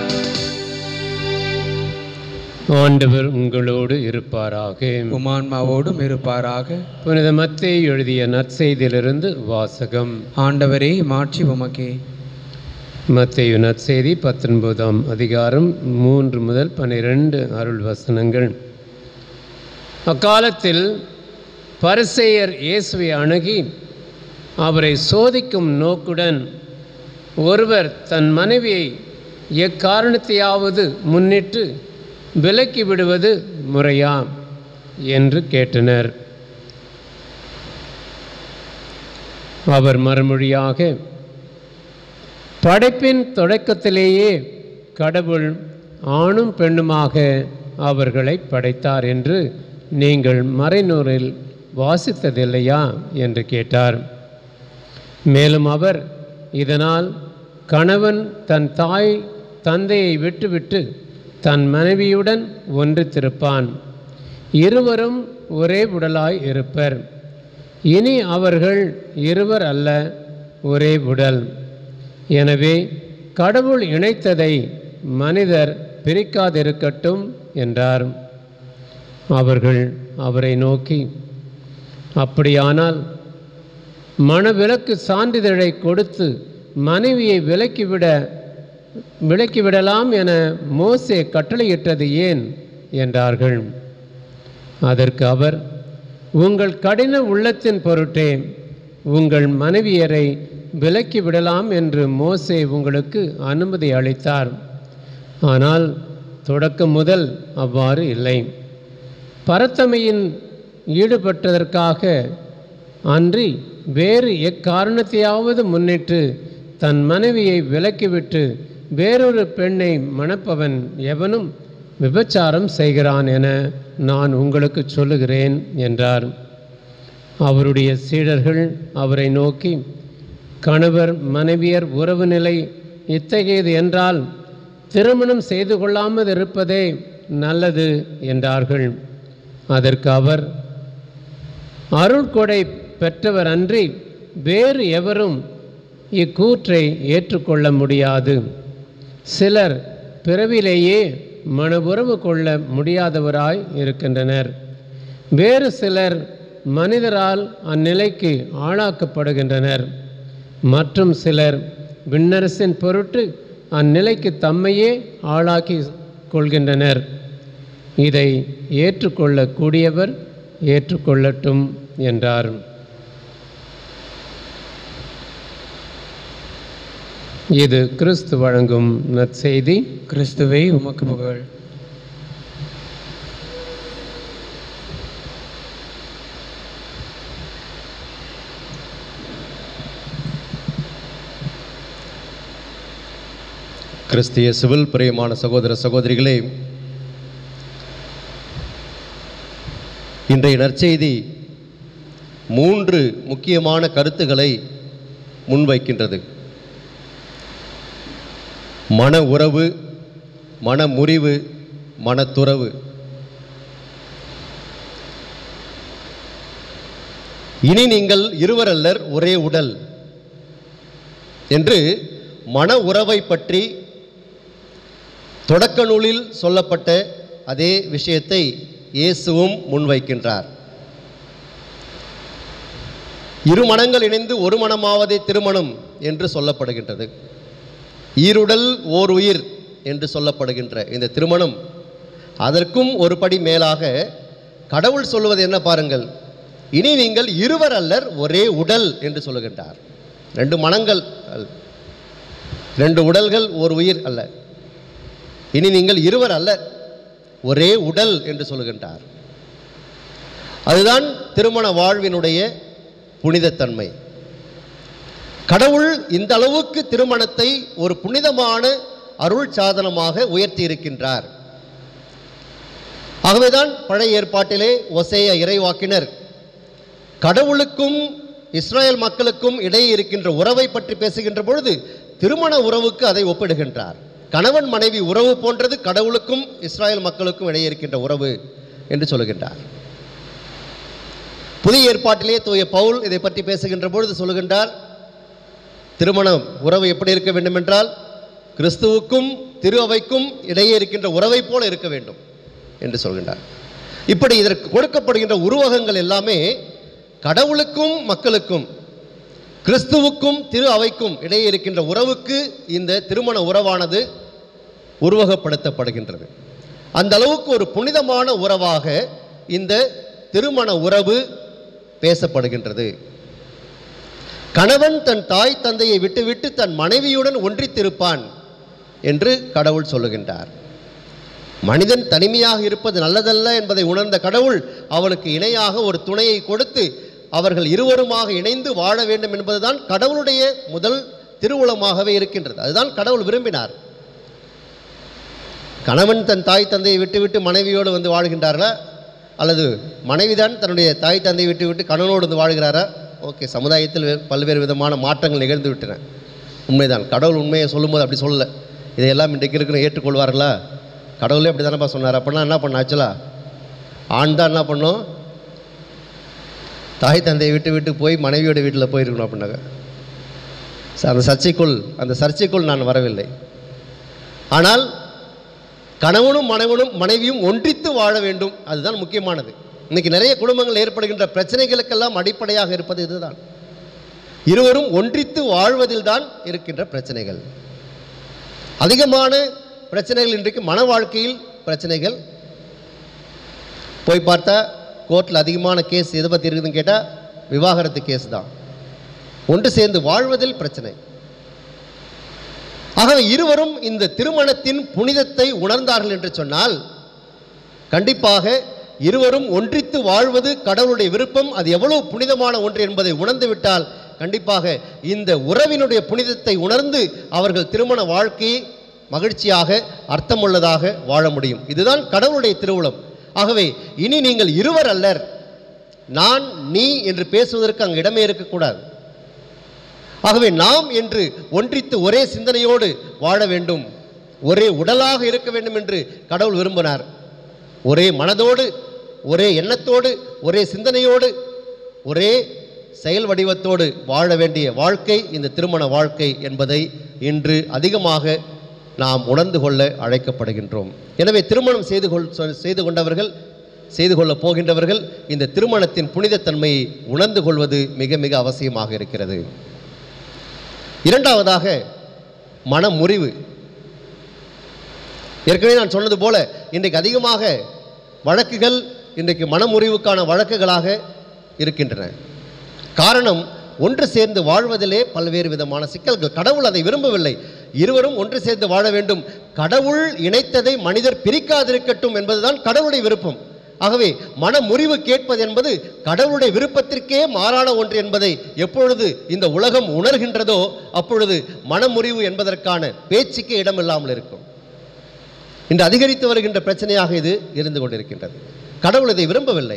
ஆண்டவர் உங்களோடு இருப்பாராக
உமான்மாவோடும் இருப்பாராக
புனித மத்தேயு எழுதிய நற்செய்தியிலிருந்து வாசகம்
ஆண்டவரே மாட்சி உமக்கே
மத்தேயு நற்செய்தி பத்தொன்பதாம் அதிகாரம் மூன்று முதல் பன்னிரண்டு அருள் வசனங்கள் அக்காலத்தில் பரிசேயர் இயேசுவை அணுகி அவரை சோதிக்கும் நோக்குடன் ஒருவர் தன் மனைவியை எக்காரணத்தையாவது முன்னிட்டு விலக்கி விடுவது முறையா என்று கேட்டனர் அவர் மறுமொழியாக படைப்பின் தொடக்கத்திலேயே கடவுள் ஆணும் பெண்ணுமாக அவர்களை படைத்தார் என்று நீங்கள் மறைநூறில் வாசித்ததில்லையா என்று கேட்டார் மேலும் அவர் இதனால் கணவன் தன் தாய் தந்தையை விட்டுவிட்டு தன் மனைவியுடன் ஒன்றித்திருப்பான் இருவரும் ஒரே உடலாய் இருப்பர் இனி அவர்கள் இருவர் அல்ல ஒரே உடல் எனவே கடவுள் இணைத்ததை மனிதர் பிரிக்காதிருக்கட்டும் என்றார் அவர்கள் அவரை நோக்கி அப்படியானால் மணவிலக்கு சான்றிதழை கொடுத்து மனைவியை விலக்கிவிட விலக்கிவிடலாம் என மோசே கட்டளையிட்டது ஏன் என்றார்கள் அதற்கு அவர் உங்கள் கடின உள்ளத்தின் பொருட்டே உங்கள் மனைவியரை விலக்கி விடலாம் என்று மோசே உங்களுக்கு அனுமதி அளித்தார் ஆனால் தொடக்கம் முதல் அவ்வாறு இல்லை பரத்தமையின் ஈடுபட்டதற்காக அன்றி வேறு எக்காரணத்தையாவது முன்னிட்டு தன் மனைவியை விலக்கிவிட்டு வேறொரு பெண்ணை மணப்பவன் எவனும் விபச்சாரம் செய்கிறான் என நான் உங்களுக்கு சொல்லுகிறேன் என்றார் அவருடைய சீடர்கள் அவரை நோக்கி கணவர் மனைவியர் உறவு நிலை இத்தகையது என்றால் திருமணம் செய்து கொள்ளாமல் இருப்பதே நல்லது என்றார்கள் அதற்கு அவர் அருள்கொடை பெற்றவர் அன்றி வேறு எவரும் இக்கூற்றை ஏற்றுக்கொள்ள முடியாது சிலர் பிறவிலேயே மனவுறவு கொள்ள முடியாதவராய் இருக்கின்றனர் வேறு சிலர் மனிதரால் அந்நிலைக்கு ஆளாக்கப்படுகின்றனர் மற்றும் சிலர் விண்ணரசின் பொருட்டு அந்நிலைக்கு தம்மையே ஆளாக்கி கொள்கின்றனர் இதை ஏற்றுக்கொள்ளக்கூடியவர் ஏற்றுக்கொள்ளட்டும் என்றார் இது கிறிஸ்து வழங்கும் நற்செய்தி
கிறிஸ்துவே உமக்கு புகழ்
கிறிஸ்திய சிவில் பிரியமான சகோதர சகோதரிகளே இன்றைய நற்செய்தி மூன்று முக்கியமான கருத்துக்களை முன்வைக்கின்றது மன உறவு மன முறிவு மனத்துறவு இனி நீங்கள் இருவரல்லர் ஒரே உடல் என்று மன உறவை பற்றி தொடக்க நூலில் சொல்லப்பட்ட அதே விஷயத்தை இயேசுவும் முன்வைக்கின்றார் இரு மனங்கள் இணைந்து ஒரு மனமாவதே திருமணம் என்று சொல்லப்படுகின்றது ஈருடல் ஓர் உயிர் என்று சொல்லப்படுகின்ற இந்த திருமணம் அதற்கும் ஒரு படி மேலாக கடவுள் சொல்வது என்ன பாருங்கள் இனி நீங்கள் இருவர் அல்லர் ஒரே உடல் என்று சொல்லுகின்றார் ரெண்டு மனங்கள் அல்ல. ரெண்டு உடல்கள் ஒரு உயிர் அல்ல இனி நீங்கள் இருவர் அல்ல ஒரே உடல் என்று சொல்லுகின்றார் அதுதான் திருமண வாழ்வினுடைய புனிதத்தன்மை கடவுள் இந்த அளவுக்கு திருமணத்தை ஒரு புனிதமான அருள் சாதனமாக உயர்த்தி இருக்கின்றார் ஆகவேதான் பழைய ஏற்பாட்டிலே ஒசேய இறைவாக்கினர் கடவுளுக்கும் இஸ்ராயல் மக்களுக்கும் இடையே இருக்கின்ற உறவை பற்றி பேசுகின்ற பொழுது திருமண உறவுக்கு அதை ஒப்பிடுகின்றார் கணவன் மனைவி உறவு போன்றது கடவுளுக்கும் இஸ்ராயல் மக்களுக்கும் இடையே இருக்கின்ற உறவு என்று சொல்லுகின்றார் புதிய ஏற்பாட்டிலே தூய பவுல் இதை பற்றி பேசுகின்ற பொழுது சொல்லுகின்றார் திருமணம் உறவு எப்படி இருக்க வேண்டும் என்றால் கிறிஸ்துவுக்கும் திரு அவைக்கும் இடையே இருக்கின்ற உறவை போல இருக்க வேண்டும் என்று சொல்கின்றார் இப்படி இதற்கு கொடுக்கப்படுகின்ற உருவகங்கள் எல்லாமே கடவுளுக்கும் மக்களுக்கும் கிறிஸ்துவுக்கும் திரு அவைக்கும் இடையே இருக்கின்ற உறவுக்கு இந்த திருமண உறவானது உருவகப்படுத்தப்படுகின்றது அந்த அளவுக்கு ஒரு புனிதமான உறவாக இந்த திருமண உறவு பேசப்படுகின்றது கணவன் தன் தாய் தந்தையை விட்டுவிட்டு தன் மனைவியுடன் ஒன்றித்திருப்பான் என்று கடவுள் சொல்லுகின்றார் மனிதன் தனிமையாக இருப்பது நல்லதல்ல என்பதை உணர்ந்த கடவுள் அவனுக்கு இணையாக ஒரு துணையை கொடுத்து அவர்கள் இருவருமாக இணைந்து வாழ வேண்டும் என்பதுதான் கடவுளுடைய முதல் திருவுளமாகவே இருக்கின்றது அதுதான் கடவுள் விரும்பினார் கணவன் தன் தாய் தந்தையை விட்டுவிட்டு மனைவியோடு வந்து வாழ்கின்றார்களா அல்லது மனைவிதான் தன்னுடைய தாய் தந்தையை விட்டுவிட்டு கணவனோடு வந்து வாழ்கிறாரா ஓகே சமுதாயத்தில் வே- பல்வேறு விதமான மாற்றங்கள் நிகழ்ந்து விட்டன உண்மைதான் கடவுள் உண்மையை சொல்லும்போது அப்படி சொல்லலை இதையெல்லாம் இன்றைக்கு இருக்கிற ஏற்றுக்கொள்வார்களா கடவுளே அப்படி தானேப்பா சொன்னார் அப்படின்னா என்ன பண்ண ஆக்சுவலா ஆண் தான் என்ன பண்ணும் தாய் தந்தையை விட்டு விட்டு போய் மனைவியோட வீட்டில் போயிருக்கணும் அப்படின்னாங்க ச- அந்த சர்ச்சைக்குள் அந்த சர்ச்சைக்குள் நான் வரவில்லை ஆனால் கணவனும் மனைவனும் மனைவியும் ஒன்றித்து வாழ வேண்டும் அதுதான் முக்கியமானது இன்னைக்கு நிறைய குடும்பங்கள் ஏற்படுகின்ற பிரச்சனைகளுக்கெல்லாம் அடிப்படையாக இருப்பது இதுதான் இருவரும் ஒன்றித்து வாழ்வதில்தான் இருக்கின்ற பிரச்சனைகள் அதிகமான பிரச்சனைகள் இன்றைக்கு மன வாழ்க்கையில் பிரச்சனைகள் போய் பார்த்தா கோர்ட்டில் அதிகமான கேஸ் எதை பற்றி இருக்குதுன்னு கேட்டால் விவாகரத்து கேஸ் தான் ஒன்று சேர்ந்து வாழ்வதில் பிரச்சனை ஆகவே இருவரும் இந்த திருமணத்தின் புனிதத்தை உணர்ந்தார்கள் என்று சொன்னால் கண்டிப்பாக இருவரும் ஒன்றித்து வாழ்வது கடவுளுடைய விருப்பம் அது எவ்வளவு புனிதமான ஒன்று என்பதை உணர்ந்து விட்டால் கண்டிப்பாக இந்த உறவினுடைய புனிதத்தை உணர்ந்து அவர்கள் திருமண வாழ்க்கையை மகிழ்ச்சியாக அர்த்தமுள்ளதாக வாழ முடியும் இதுதான் கடவுளுடைய திருவுளம் ஆகவே இனி நீங்கள் இருவர் அல்லர் நான் நீ என்று பேசுவதற்கு அங்கு இடமே இருக்கக்கூடாது ஆகவே நாம் என்று ஒன்றித்து ஒரே சிந்தனையோடு வாழ வேண்டும் ஒரே உடலாக இருக்க வேண்டும் என்று கடவுள் விரும்பினார் ஒரே மனதோடு ஒரே எண்ணத்தோடு ஒரே சிந்தனையோடு ஒரே செயல் வடிவத்தோடு வாழ வேண்டிய வாழ்க்கை இந்த திருமண வாழ்க்கை என்பதை இன்று அதிகமாக நாம் உணர்ந்து கொள்ள அழைக்கப்படுகின்றோம் எனவே திருமணம் செய்து கொள் சொ- செய்து கொண்டவர்கள் செய்து கொள்ளப் போகின்றவர்கள் இந்த திருமணத்தின் புனிதத்தன்மையை உணர்ந்து கொள்வது மிக மிக அவசியமாக இருக்கிறது இரண்டாவதாக மனமுறிவு ஏற்கனவே நான் சொன்னது போல இன்றைக்கு அதிகமாக வழக்குகள் இன்றைக்கு மனமுறிவுக்கான வழக்குகளாக இருக்கின்றன காரணம் ஒன்று சேர்ந்து வாழ்வதிலே பல்வேறு விதமான சிக்கல்கள் கடவுள் அதை விரும்பவில்லை இருவரும் ஒன்று சேர்ந்து வாழ வேண்டும் கடவுள் இணைத்ததை மனிதர் பிரிக்காதிருக்கட்டும் என்பதுதான் கடவுளுடைய விருப்பம் ஆகவே மனமுறிவு கேட்பது என்பது கடவுளுடைய விருப்பத்திற்கே மாறான ஒன்று என்பதை எப்பொழுது இந்த உலகம் உணர்கின்றதோ அப்பொழுது மனமுறிவு என்பதற்கான பேச்சுக்கே இடமில்லாமல் இருக்கும் இன்று அதிகரித்து வருகின்ற பிரச்சனையாக இது இருந்து கொண்டிருக்கின்றது கடவுள் இதை விரும்பவில்லை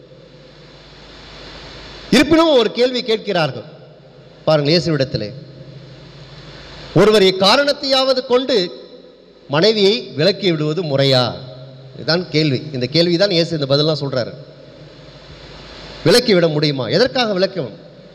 இருப்பினும் ஒரு கேள்வி கேட்கிறார்கள் பாருங்கள் இயேசுவிடத்திலே ஒருவர் இக்காரணத்தையாவது கொண்டு மனைவியை விலக்கி விடுவது முறையா இதுதான் கேள்வி இந்த கேள்வி தான் இயேசு இந்த பதிலாம் சொல்றாரு விலக்கி விட முடியுமா எதற்காக விளக்கம்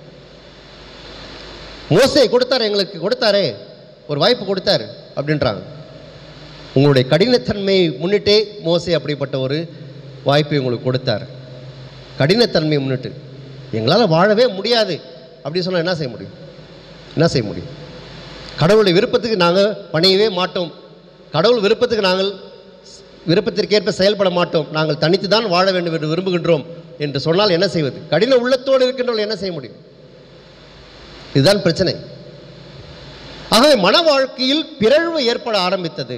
மோசே கொடுத்தாரு எங்களுக்கு கொடுத்தாரே ஒரு வாய்ப்பு கொடுத்தாரு அப்படின்றாங்க உங்களுடைய கடினத்தன்மையை முன்னிட்டே மோசே அப்படிப்பட்ட ஒரு வாய்ப்பை உங்களுக்கு கொடுத்தார் கடினத்தன்மையை முன்னிட்டு எங்களால் வாழவே முடியாது அப்படி சொன்னால் என்ன செய்ய முடியும் என்ன செய்ய முடியும் கடவுளுடைய விருப்பத்துக்கு நாங்கள் பணியவே மாட்டோம் கடவுள் விருப்பத்துக்கு நாங்கள் விருப்பத்திற்கேற்ப செயல்பட மாட்டோம் நாங்கள் தனித்து தான் வாழ வேண்டும் என்று விரும்புகின்றோம் என்று சொன்னால் என்ன செய்வது கடின உள்ளத்தோடு இருக்கின்றவர்கள் என்ன செய்ய முடியும் இதுதான் பிரச்சனை ஆகவே மன வாழ்க்கையில் பிறழ்வு ஏற்பட ஆரம்பித்தது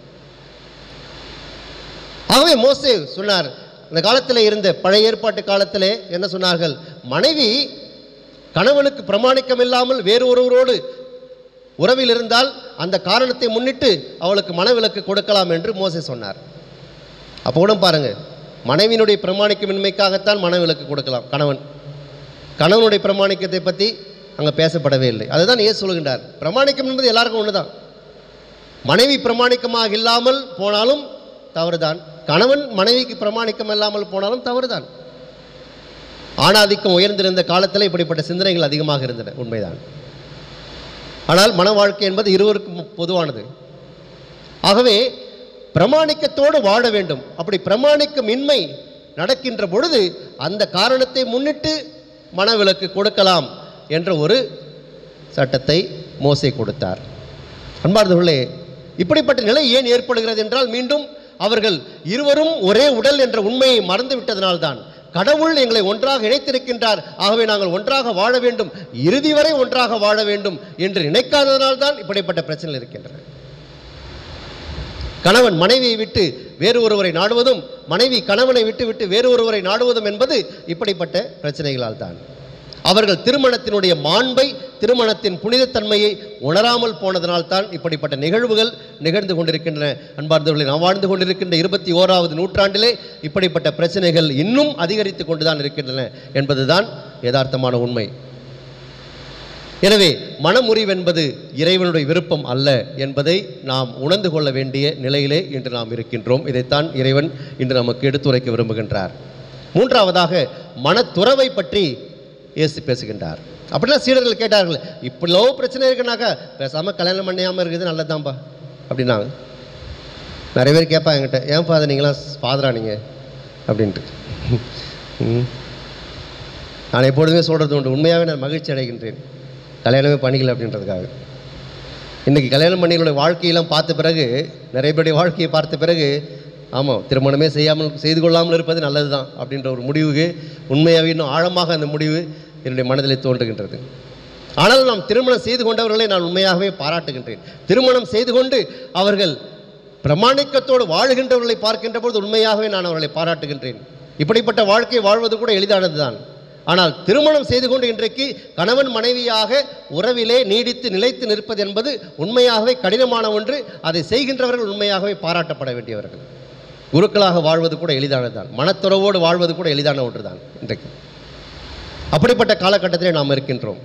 ஆகவே மோசே சொன்னார் அந்த காலத்தில் இருந்த பழைய ஏற்பாட்டு காலத்திலே என்ன சொன்னார்கள் மனைவி கணவனுக்கு பிரமாணிக்கம் இல்லாமல் வேறு ஒருவரோடு உறவில் இருந்தால் அந்த காரணத்தை முன்னிட்டு அவளுக்கு மனவிலக்கு கொடுக்கலாம் என்று மோசே சொன்னார் அப்போ கூட பாருங்க மனைவியினுடைய பிரமாணிக்கமின்மைக்காகத்தான் மனவிலக்கு கொடுக்கலாம் கணவன் கணவனுடைய பிரமாணிக்கத்தை பற்றி அங்கே பேசப்படவே இல்லை அதுதான் ஏன் சொல்லுகின்றார் பிரமாணிக்கம் என்பது எல்லாருக்கும் ஒன்று தான் மனைவி பிரமாணிக்கமாக இல்லாமல் போனாலும் தவறுதான் கணவன் மனைவிக்கு பிரமாணிக்கம் இல்லாமல் போனாலும் தவறுதான் ஆணாதிக்கம் உயர்ந்திருந்த காலத்தில் இப்படிப்பட்ட சிந்தனைகள் அதிகமாக இருந்தன உண்மைதான் ஆனால் மன வாழ்க்கை என்பது இருவருக்கும் பொதுவானது ஆகவே பிரமாணிக்கத்தோடு வாழ வேண்டும் அப்படி பிரமாணிக்கமின்மை நடக்கின்ற பொழுது அந்த காரணத்தை முன்னிட்டு மனவிலக்கு கொடுக்கலாம் என்ற ஒரு சட்டத்தை மோசே கொடுத்தார் அன்பார்ந்தவர்களே இப்படிப்பட்ட நிலை ஏன் ஏற்படுகிறது என்றால் மீண்டும் அவர்கள் இருவரும் ஒரே உடல் என்ற உண்மையை மறந்து விட்டதனால்தான் கடவுள் எங்களை ஒன்றாக இணைத்திருக்கின்றார் ஆகவே நாங்கள் ஒன்றாக வாழ வேண்டும் இறுதி வரை ஒன்றாக வாழ வேண்டும் என்று நினைக்காததனால்தான் இப்படிப்பட்ட பிரச்சனைகள் இருக்கின்றன கணவன் மனைவியை விட்டு வேறு ஒருவரை நாடுவதும் மனைவி கணவனை விட்டு விட்டு வேறு ஒருவரை நாடுவதும் என்பது இப்படிப்பட்ட பிரச்சனைகளால் தான் அவர்கள் திருமணத்தினுடைய மாண்பை திருமணத்தின் புனிதத்தன்மையை உணராமல் போனதனால் தான் இப்படிப்பட்ட நிகழ்வுகள் நிகழ்ந்து கொண்டிருக்கின்றன அன்பார்ந்தவர்களை நாம் வாழ்ந்து கொண்டிருக்கின்ற இருபத்தி ஓராவது நூற்றாண்டிலே இப்படிப்பட்ட பிரச்சனைகள் இன்னும் அதிகரித்து கொண்டுதான் இருக்கின்றன என்பதுதான் யதார்த்தமான உண்மை எனவே மனமுறிவு என்பது இறைவனுடைய விருப்பம் அல்ல என்பதை நாம் உணர்ந்து கொள்ள வேண்டிய நிலையிலே இன்று நாம் இருக்கின்றோம் இதைத்தான் இறைவன் இன்று நமக்கு எடுத்துரைக்க விரும்புகின்றார் மூன்றாவதாக மனத்துறவை பற்றி இயேசு பேசுகின்றார் அப்படிலாம் சீடர்கள் கேட்டார்கள் இவ்வளோ பிரச்சனை இருக்குனாக்கா பேசாமல் கல்யாணம் பண்ணியாமல் இருக்குது நல்லதுதான்ப்பா அப்படின்னாங்க நிறைய பேர் கேட்பாங்க என்கிட்ட ஏன் ஃபாதர் நீங்களாம் ஃபாதரா நீங்கள் அப்படின்ட்டு ம். நான் எப்பொழுதுமே சொல்கிறது உண்டு உண்மையாகவே நான் மகிழ்ச்சி அடைகின்றேன் கல்யாணமே பண்ணிக்கல அப்படின்றதுக்காக இன்றைக்கி கல்யாணம் பண்ணிகளுடைய வாழ்க்கையெல்லாம் பார்த்த பிறகு நிறைய பேருடைய வாழ்க்கையை பார்த்த பிறகு ஆமாம் திருமணமே செய்யாமல் செய்து கொள்ளாமல் இருப்பது நல்லது தான் அப்படின்ற ஒரு முடிவுக்கு உண்மையாகவே இன்னும் ஆழமாக அந்த முடிவு என்னுடைய மனதில் தோன்றுகின்றது ஆனால் நாம் திருமணம் செய்து கொண்டவர்களை நான் உண்மையாகவே பாராட்டுகின்றேன் திருமணம் செய்து கொண்டு அவர்கள் பிரமாணிக்கத்தோடு வாழுகின்றவர்களை பார்க்கின்ற பொழுது உண்மையாகவே நான் அவர்களை பாராட்டுகின்றேன் இப்படிப்பட்ட வாழ்க்கை வாழ்வது கூட எளிதானது தான் ஆனால் திருமணம் செய்து கொண்டு இன்றைக்கு கணவன் மனைவியாக உறவிலே நீடித்து நிலைத்து நிற்பது என்பது உண்மையாகவே கடினமான ஒன்று அதை செய்கின்றவர்கள் உண்மையாகவே பாராட்டப்பட வேண்டியவர்கள் குருக்களாக வாழ்வது கூட எளிதானது தான் மனத்துறவோடு வாழ்வது கூட எளிதான ஒன்று தான் இன்றைக்கு அப்படிப்பட்ட காலகட்டத்திலே நாம் இருக்கின்றோம்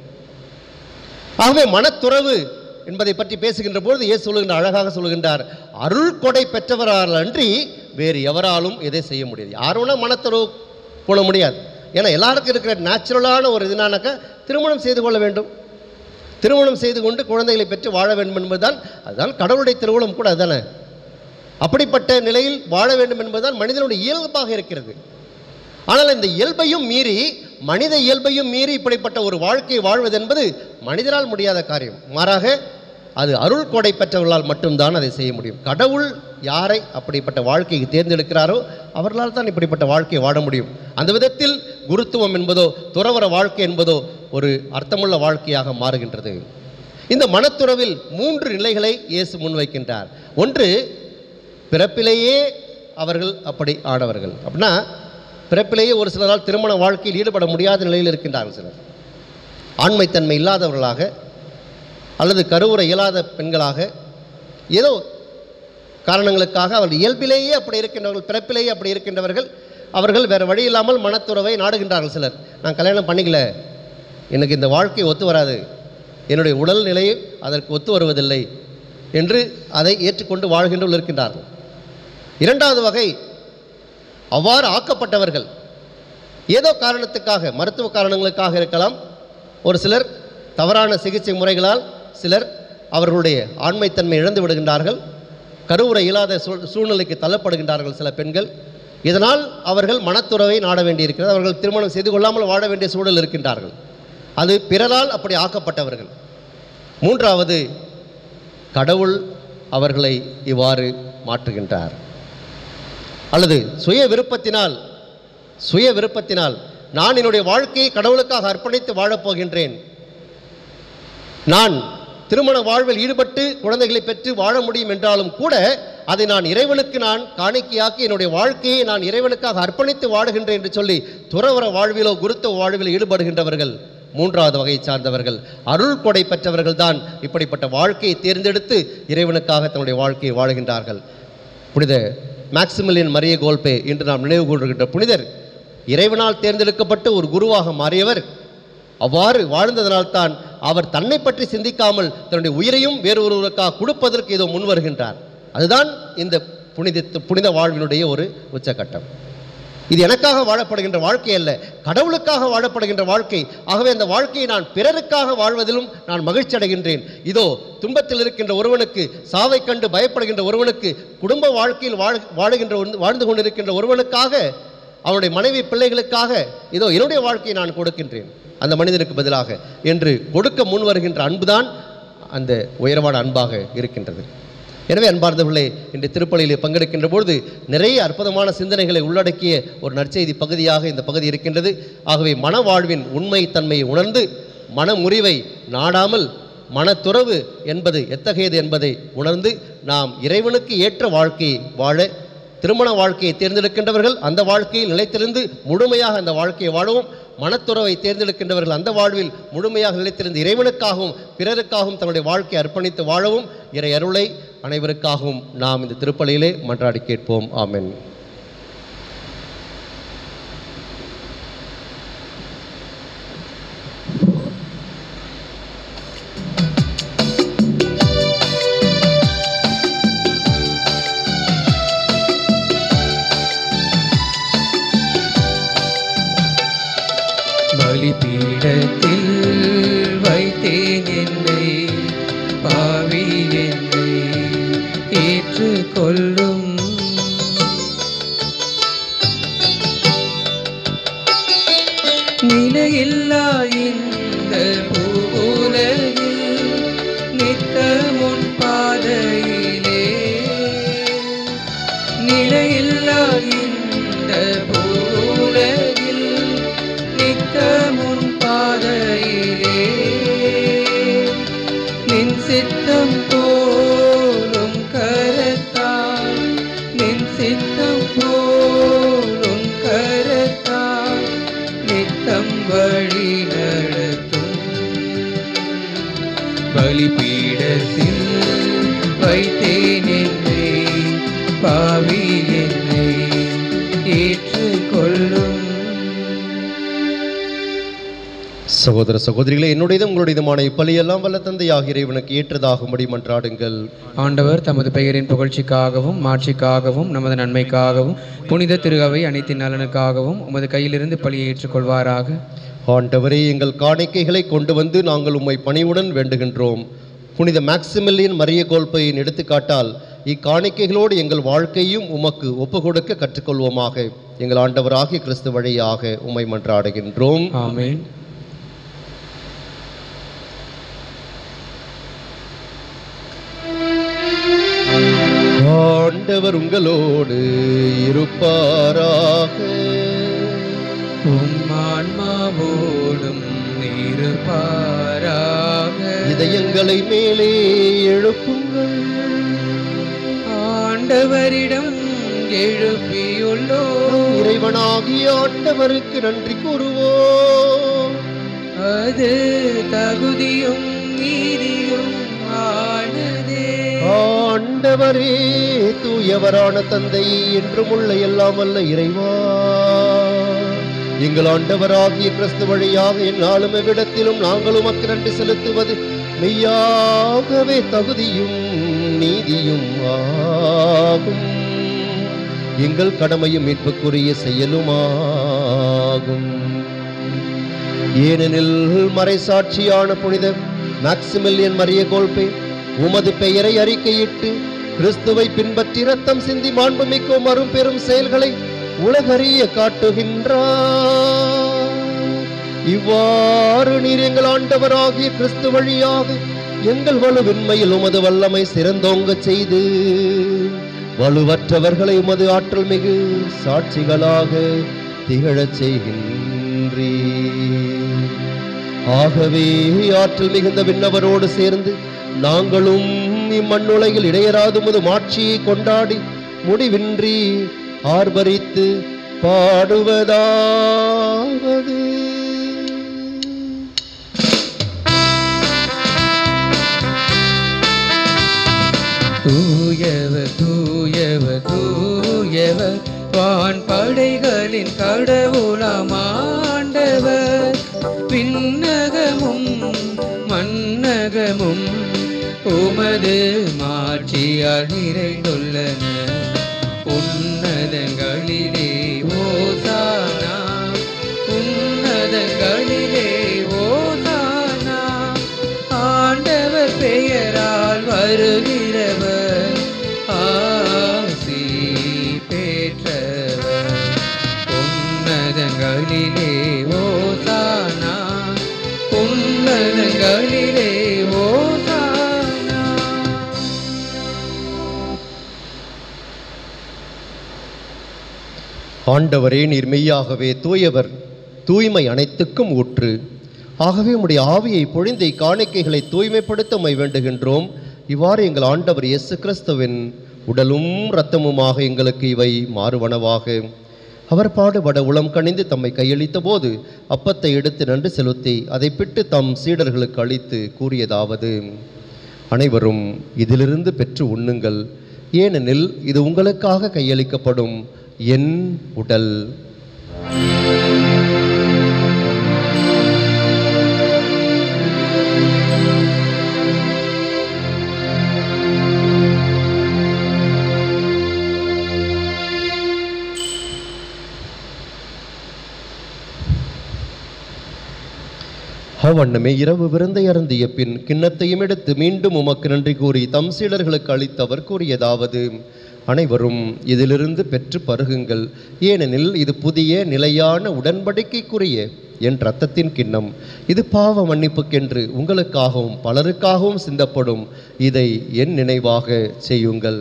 ஆகவே மனத்துறவு என்பதை பற்றி பேசுகின்ற பொழுது இயேசு சொல்லுகின்ற அழகாக சொல்லுகின்றார் அருள் கொடை பெற்றவரால் அன்றி வேறு எவராலும் எதை செய்ய முடியாது யாரும் மனத்துறவு போட முடியாது ஏன்னா எல்லாருக்கும் இருக்கிற நேச்சுரலான ஒரு இதுனானாக்கா திருமணம் செய்து கொள்ள வேண்டும் திருமணம் செய்து கொண்டு குழந்தைகளை பெற்று வாழ வேண்டும் என்பதுதான் அதுதான் கடவுளுடைய திருமணம் கூட அதுதானே அப்படிப்பட்ட நிலையில் வாழ வேண்டும் என்பதுதான் மனிதனுடைய இயல்பாக இருக்கிறது ஆனால் இந்த இயல்பையும் மீறி மனித இயல்பையும் மீறி இப்படிப்பட்ட ஒரு வாழ்க்கை வாழ்வது என்பது மனிதரால் முடியாத காரியம் மாறாக அது அருள் கொடை பெற்றவர்களால் மட்டும்தான் அதை செய்ய முடியும் கடவுள் யாரை அப்படிப்பட்ட வாழ்க்கைக்கு தேர்ந்தெடுக்கிறாரோ அவர்களால் தான் இப்படிப்பட்ட வாழ்க்கையை வாழ முடியும் அந்த விதத்தில் குருத்துவம் என்பதோ துறவர வாழ்க்கை என்பதோ ஒரு அர்த்தமுள்ள வாழ்க்கையாக மாறுகின்றது இந்த மனத்துறவில் மூன்று நிலைகளை இயேசு முன்வைக்கின்றார் ஒன்று பிறப்பிலேயே அவர்கள் அப்படி ஆடவர்கள் அப்படின்னா பிறப்பிலேயே ஒரு சிலரால் திருமண வாழ்க்கையில் ஈடுபட முடியாத நிலையில் இருக்கின்றார்கள் சிலர் ஆண்மைத்தன்மை இல்லாதவர்களாக அல்லது கருவுற இயலாத பெண்களாக ஏதோ காரணங்களுக்காக அவர்கள் இயல்பிலேயே அப்படி இருக்கின்றவர்கள் பிறப்பிலேயே அப்படி இருக்கின்றவர்கள் அவர்கள் வேறு வழி இல்லாமல் மனத்துறவை நாடுகின்றார்கள் சிலர் நான் கல்யாணம் பண்ணிக்கல எனக்கு இந்த வாழ்க்கை ஒத்து வராது என்னுடைய உடல் நிலை அதற்கு ஒத்து வருவதில்லை என்று அதை ஏற்றுக்கொண்டு வாழ்கின்றவர்கள் இருக்கின்றார்கள் இரண்டாவது வகை அவ்வாறு ஆக்கப்பட்டவர்கள் ஏதோ காரணத்துக்காக மருத்துவ காரணங்களுக்காக இருக்கலாம் ஒரு சிலர் தவறான சிகிச்சை முறைகளால் சிலர் அவர்களுடைய ஆண்மைத்தன்மை இழந்து விடுகின்றார்கள் கருவுரை இல்லாத சூழ் சூழ்நிலைக்கு தள்ளப்படுகின்றார்கள் சில பெண்கள் இதனால் அவர்கள் மனத்துறவை நாட வேண்டியிருக்கிறது அவர்கள் திருமணம் செய்து கொள்ளாமல் வாழ வேண்டிய சூழல் இருக்கின்றார்கள் அது பிறரால் அப்படி ஆக்கப்பட்டவர்கள் மூன்றாவது கடவுள் அவர்களை இவ்வாறு மாற்றுகின்றார் அல்லது சுய விருப்பத்தினால் சுய விருப்பத்தினால் நான் என்னுடைய வாழ்க்கையை கடவுளுக்காக அர்ப்பணித்து வாழப்போகின்றேன் நான் திருமண வாழ்வில் ஈடுபட்டு குழந்தைகளை பெற்று வாழ முடியும் என்றாலும் கூட அதை நான் இறைவனுக்கு நான் காணிக்கையாக்கி என்னுடைய வாழ்க்கையை நான் இறைவனுக்காக அர்ப்பணித்து வாழுகின்றேன் என்று சொல்லி துறவர வாழ்விலோ குருத்துவ வாழ்வில் ஈடுபடுகின்றவர்கள் மூன்றாவது வகையை சார்ந்தவர்கள் அருள் கொடை பெற்றவர்கள் தான் இப்படிப்பட்ட வாழ்க்கையை தேர்ந்தெடுத்து இறைவனுக்காக தன்னுடைய வாழ்க்கையை வாழுகின்றார்கள் புனித மேக்சிமிலியன் மரிய கோல்பே இன்று நாம் நினைவு கூறுகின்ற புனிதர் இறைவனால் தேர்ந்தெடுக்கப்பட்டு ஒரு குருவாக மாறியவர் அவ்வாறு வாழ்ந்ததனால்தான் அவர் தன்னை பற்றி சிந்திக்காமல் தன்னுடைய உயிரையும் வேறொருவருக்காக கொடுப்பதற்கு ஏதோ முன் வருகின்றார் அதுதான் இந்த புனித புனித வாழ்வினுடைய ஒரு உச்சக்கட்டம் இது எனக்காக வாழப்படுகின்ற வாழ்க்கை அல்ல கடவுளுக்காக வாழப்படுகின்ற வாழ்க்கை ஆகவே அந்த வாழ்க்கையை நான் பிறருக்காக வாழ்வதிலும் நான் மகிழ்ச்சி அடைகின்றேன் இதோ துன்பத்தில் இருக்கின்ற ஒருவனுக்கு சாவை கண்டு பயப்படுகின்ற ஒருவனுக்கு குடும்ப வாழ்க்கையில் வாழ் வாழுகின்ற ஒரு- வாழ்ந்து கொண்டிருக்கின்ற ஒருவனுக்காக அவனுடைய மனைவி பிள்ளைகளுக்காக இதோ என்னுடைய வாழ்க்கையை நான் கொடுக்கின்றேன் அந்த மனிதனுக்கு பதிலாக என்று கொடுக்க முன் வருகின்ற அன்புதான் அந்த உயரமான அன்பாக இருக்கின்றது எனவே அன்பார்ந்தவர்களே இன்று திருப்பலியிலே பங்கெடுக்கின்ற பொழுது நிறைய அற்புதமான சிந்தனைகளை உள்ளடக்கிய ஒரு நற்செய்தி பகுதியாக இந்த பகுதி இருக்கின்றது ஆகவே மனவாழ்வின் உண்மை தன்மையை உணர்ந்து மனமுறிவை நாடாமல் மனத்துறவு என்பது எத்தகையது என்பதை உணர்ந்து நாம் இறைவனுக்கு ஏற்ற வாழ்க்கையை வாழ திருமண வாழ்க்கையை தேர்ந்தெடுக்கின்றவர்கள் அந்த வாழ்க்கையில் நிலைத்திருந்து முழுமையாக அந்த வாழ்க்கையை வாழவும் மனத்துறவை தேர்ந்தெடுக்கின்றவர்கள் அந்த வாழ்வில் முழுமையாக நிலைத்திருந்து இறைவனுக்காகவும் பிறருக்காகவும் தன்னுடைய வாழ்க்கையை அர்ப்பணித்து வாழவும் இறை அருளை அனைவருக்காகவும் நாம் இந்த திருப்பலியிலே மன்றாடி கேட்போம் ஆமென்
பலிபீடத்தில் வைத்தேன் என்னை பாவி என்னை ஏற்றுக்கொள்ளும் நிலையில்லா இந்த பூவுலகில் நித்தமுன் பாதையிலே நிலையில்லா இந்த பூவுலகில் நித்தமுன் பாதையிலே நின் சித்தம் போலும் கரத்தால் நின் சித்தம் போலும் கரத்தால் நித்தம் வழி நடத்தும் பலிபீடத்தில் வைத்தேன் என்னை பாவி என்னை ஏற்றுக்கொள்ளும்
சகோதர சகோதரிகளே என்னுடையதும் உங்களுடையதுமான இப்பலியெல்லாம் வல்ல தந்தையாக இறைவனுக்கு ஏற்றதாகும்படி மன்றாடுங்கள்
ஆண்டவர் தமது பெயரின் புகழ்ச்சிக்காகவும் மாட்சிக்காகவும் நமது நன்மைக்காகவும் புனித திருகவை அனைத்தின் நலனுக்காகவும் உமது கையிலிருந்து பலியை ஏற்றுக்கொள்வாராக
ஆண்டவரே எங்கள் காணிக்கைகளை கொண்டு வந்து நாங்கள் உம்மை பணிவுடன் வேண்டுகின்றோம் புனித மேக்சிமில்லியன் மரிய கோல்பையின் எடுத்துக்காட்டால் இக்காணிக்கைகளோடு எங்கள் வாழ்க்கையும் உமக்கு ஒப்புக்கொடுக்க கற்றுக்கொள்வோமாக எங்கள் ஆண்டவராகிய கிறிஸ்து வழியாக உம்மை மன்றாடுகின்றோம்
ஆமென்
ஆண்டவர் உங்களோடு இருப்பாராக
உம் ஆன்மாவோடும் இருப்பாராக
இதயங்களை மேலே எழுப்புங்கள்
ஆண்டவரிடம் எழுப்பியுள்ளோ
இறைவனாகிய ஆண்டவருக்கு நன்றி கூறுவோம்
அது தகுதியும் நீதியும் ஆனதே
ஆண்டவரே தூயவரான தந்தை என்றும் உள்ள எல்லாம் வல்ல இறைவா எங்கள் ஆண்டவராகிய கிறிஸ்து வழியாக என்னாலும் எவ்விடத்திலும் நாங்கள் உமக்கு நன்றி செலுத்துவது மெய்யாகவே தகுதியும் நீதியும் ஆகும் எங்கள் கடமையும் மீட்புக்குரிய செயலுமாகும் ஏனெனில் மறைசாட்சியான புனித மேக்சிமில்லியன் மரிய கோல்பே உமது பெயரை அறிக்கையிட்டு கிறிஸ்துவை பின்பற்றி ரத்தம் சிந்தி மாண்புமிக்கும் அரும் பெரும் செயல்களை உலகறிய காட்டுகின்றார் இவ்வாறு நீர் எங்கள் ஆண்டவராகிய கிறிஸ்து வழியாக எங்கள் வலுவின்மையில் உமது வல்லமை சிறந்தோங்கச் செய்து வலுவற்றவர்களை உமது ஆற்றல் மிகு சாட்சிகளாக திகழச் செய்கின்றீர் ஆகவே ஆற்றல் மிகுந்த விண்ணவரோடு சேர்ந்து நாங்களும் இம்மண்ணுலகில் இடையராது முது மாட்சியை கொண்டாடி முடிவின்றி ஆர்ப்பரித்து பாடுவதாவது
தூயவர் தூயவர் தூயவர் வான் படைகளின் கடவுளாம் ஆண்டவர் விண்ணகமும் விண்ணகமும் உமது மாட்சியால் நிறைந்துள்ளன உன்னதங்களிலே ஓசானா உன்னதங்களிலே ஓசானா ஆண்டவர் பெயரால் வருகிறவர் ஆசி பெற்றவர் உன்னதங்களிலே ஓசானா உன்னதங்களிலே ஓசானா
ஆண்டவரே நீர் மெய்யாகவே தூயவர் தூய்மை அனைத்துக்கும் ஊற்று ஆகவே உம்முடைய ஆவியை பொழிந்த காணிக்கைகளை தூய்மைப்படுத்த உம்மை வேண்டுகின்றோம் இவ்வாறு எங்கள் ஆண்டவர் இயேசு கிறிஸ்துவின் உடலும் இரத்தமுமாக எங்களுக்கு இவை மாறுவனவாக அவர் பாடுபட உளம் கனிந்து தம்மை கையளித்த போது அப்பத்தை எடுத்து நன்று செலுத்தி அதை பிட்டு தம் சீடர்களுக்கு அளித்து கூறியதாவது அனைவரும் இதிலிருந்து பெற்று உண்ணுங்கள் ஏனெனில் இது உங்களுக்காக கையளிக்கப்படும் என் உடல் அவ்வண்ணமே இரவு விருந்தை அருந்திய பின் கிண்ணத்தையும் எடுத்து மீண்டும் உமக்கு நன்றி கூறி தம் சீடர்களுக்கு அளித்தவர் கூறியதாவது அனைவரும் இதிலிருந்து பெற்று பருகுங்கள் ஏனெனில் இது புதிய நிலையான உடன்படிக்கைக்குரிய என் இரத்தத்தின் கிண்ணம் இது பாவ மன்னிப்புக்கென்று உங்களுக்காகவும் பலருக்காகவும் சிந்தப்படும் இதை என் நினைவாக செய்யுங்கள்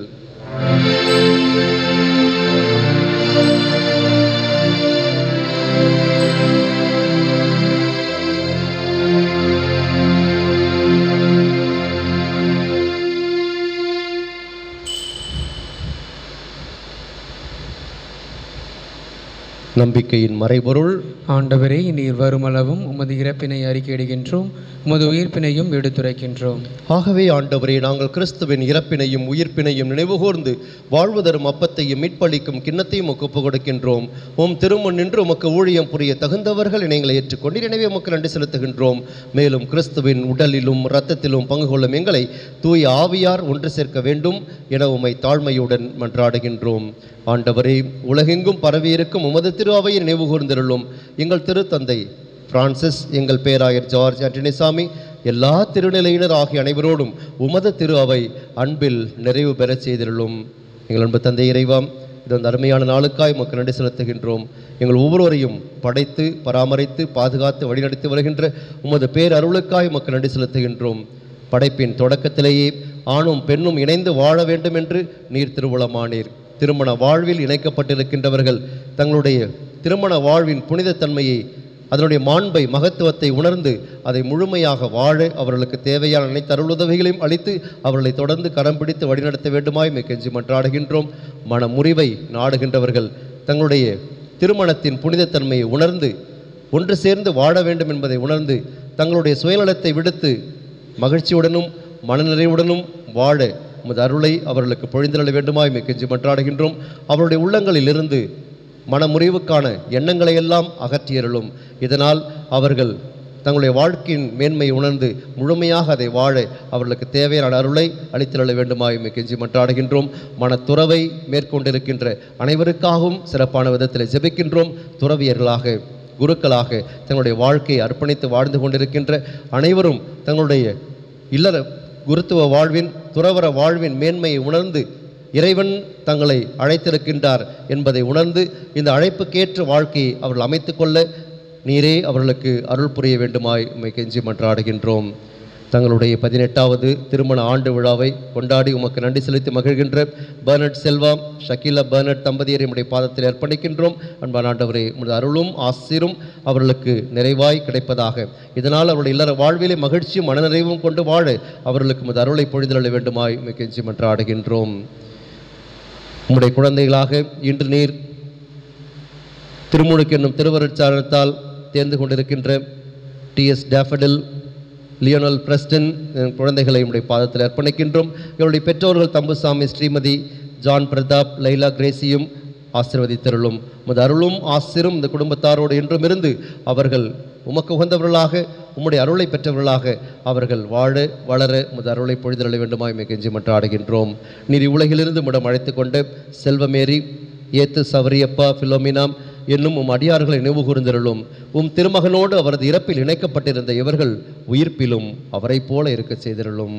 நம்பிக்கையின் மறைபொருள்
ஆண்டவரே நீர் வருமளவும் உமது இறப்பினை அறிக்கையிடுகின்றோம் உமது உயிர்ப்பினையும் எடுத்துரைக்கின்றோம்
ஆகவே ஆண்டவரே நாங்கள் கிறிஸ்துவின் இறப்பினையும் உயிர்ப்பினையும் நினைவுகூர்ந்து வாழ்வு தரும் அப்பத்தையும் மீட்பளிக்கும் கிண்ணத்தையும் உமக்கு ஒப்புக் கொடுக்கின்றோம் உம் திருமுன் நின்று உமக்கு ஊழியம் புரிய தகுந்தவர்கள் எங்களை ஏற்றுக்கொண்டு எனவே உமக்கு நன்றி செலுத்துகின்றோம் மேலும் கிறிஸ்துவின் உடலிலும் இரத்தத்திலும் பங்கு கொள்ளும் எங்களை தூய ஆவியார் ஒன்று சேர்க்க வேண்டும் என உம்மை தாழ்மையுடன் மன்றாடுகின்றோம் ஆண்டவரே உலகெங்கும் பரவியிருக்கும் உமது திரு அவையை நினைவு கூர்ந்திருளும் எங்கள் திருத்தந்தை பிரான்சிஸ் எங்கள் பேராயர் ஜார்ஜ் ஆண்டனிசாமி எல்லா திருநிலையினர் ஆகிய அனைவரோடும் உமது திரு அவை அன்பில் நிறைவு பெறச் செய்திருளும் எங்கள் அன்பு தந்தை இறைவாம் இது அந்த அருமையான நாளுக்காய் உமக்கு நன்றி செலுத்துகின்றோம் எங்கள் ஒவ்வொருவரையும் படைத்து பராமரித்து பாதுகாத்து வழிநடத்தி வருகின்ற உமது பேரருளுக்காய் உமக்கு நன்றி செலுத்துகின்றோம் படைப்பின் தொடக்கத்திலேயே ஆணும் பெண்ணும் இணைந்து வாழ வேண்டும் என்று நீர் திருவுளமானீர் திருமண வாழ்வில் இணைக்கப்பட்டிருக்கின்றவர்கள் தங்களுடைய திருமண வாழ்வின் புனிதத்தன்மையை அதனுடைய மாண்பை மகத்துவத்தை உணர்ந்து அதை முழுமையாக வாழ அவர்களுக்கு தேவையான அனைத்து அருளுதவிகளையும் அளித்து அவர்களை தொடர்ந்து கரம் பிடித்து வழிநடத்த வேண்டுமாய் மிக கெஞ்சி மன்றாடுகின்றோம் மன முறிவை நாடுகின்றவர்கள் தங்களுடைய திருமணத்தின் புனிதத்தன்மையை உணர்ந்து ஒன்று சேர்ந்து வாழ வேண்டும் என்பதை உணர்ந்து தங்களுடைய சுயநலத்தை விடுத்து மகிழ்ச்சியுடனும் மனநிறைவுடனும் வாழ உமது அருளை அவர்களுக்கு பொழிந்தருள வேண்டுமாய் மிக கெஞ்சி மன்றாடுகின்றோம் அவருடைய உள்ளங்களில் இருந்து மனமுறிவுக்கான எண்ணங்களை எல்லாம் அகற்றியருளும் இதனால் அவர்கள் தங்களுடைய வாழ்க்கையின் மேன்மையை உணர்ந்து முழுமையாக அதை வாழ அவர்களுக்கு தேவையான அருளை அளித்திரள வேண்டுமாய் மிக கெஞ்சி மன்றாடுகின்றோம் மனத்துறவை மேற்கொண்டிருக்கின்ற அனைவருக்காகவும் சிறப்பான விதத்தில் ஜெபிக்கின்றோம் துறவியர்களாக குருக்களாக தங்களுடைய வாழ்க்கையை அர்ப்பணித்து வாழ்ந்து கொண்டிருக்கின்ற அனைவரும் தங்களுடைய இல்லற குருத்துவ வாழ்வின் துறவர வாழ்வின் மேன்மையை உணர்ந்து இறைவன் தங்களை அழைத்திருக்கின்றார் என்பதை உணர்ந்து இந்த அழைப்புக்கேற்ற வாழ்க்கையை அவர்கள் அமைத்துக்கொள்ள நீரே அவர்களுக்கு அருள் புரிய வேண்டுமாய் உம்மை கெஞ்சி மன்றாடுகின்றோம் தங்களுடைய பதினெட்டாவது திருமண ஆண்டு விழாவை கொண்டாடி உமக்கு நன்றி செலுத்தி மகிழ்கின்ற பர்னட் செல்வா ஷக்கீலா பர்னட் தம்பதியரை உடைய பாதத்தில் அர்ப்பணிக்கின்றோம் அன்பான ஆண்டவரே உமது அருளும் ஆசிரும் அவர்களுக்கு நிறைவாய் கிடைப்பதாக இதனால் அவருடைய இல்லற வாழ்விலே மகிழ்ச்சியும் மனநிறைவும் கொண்டு வாழ அவர்களுக்கு உமது அருளை பொழிதள வேண்டுமாய் உம்மை கெஞ்சி மன்றாடுகின்றோம் உம்முடைய குழந்தைகளாக இன்று நீர் திருமுழுக்கு என்னும் திருவருட்சாரணத்தால் தேர்ந்து கொண்டிருக்கின்ற டிஎஸ் டேஃபடில் லியோனல் பிரஸ்டன் என் குழந்தைகளை உடைய பாதத்தில் அர்ப்பணிக்கின்றோம் இவருடைய பெற்றோர்கள் தம்புசாமி ஸ்ரீமதி ஜான் பிரதாப் லைலா கிரேசியும் ஆசீர்வதித்தருளும் உமது அருளும் ஆசிரும் இந்த குடும்பத்தாரோடு என்றும் இருந்து அவர்கள் உமக்கு உகந்தவர்களாக உம்முடைய அருளை பெற்றவர்களாக அவர்கள் வாழ வளர உமது அருளை பொழுதருள வேண்டுமாய் மிக கெஞ்சி மன்றாடுகின்றோம் நீர் உலகிலிருந்து உம்மிடம் அழைத்து கொண்டு செல்வமேரி ஏத்து சவரியப்பா பிலோமினாம் என்னும் உம் அடியார்களை நினைவு கூர்ந்திருளும் உம் திருமகனோடு அவரது இறப்பில் இணைக்கப்பட்டிருந்த இவர்கள் உயிர்ப்பிலும் அவரைப் போல இருக்கச் செய்திருளும்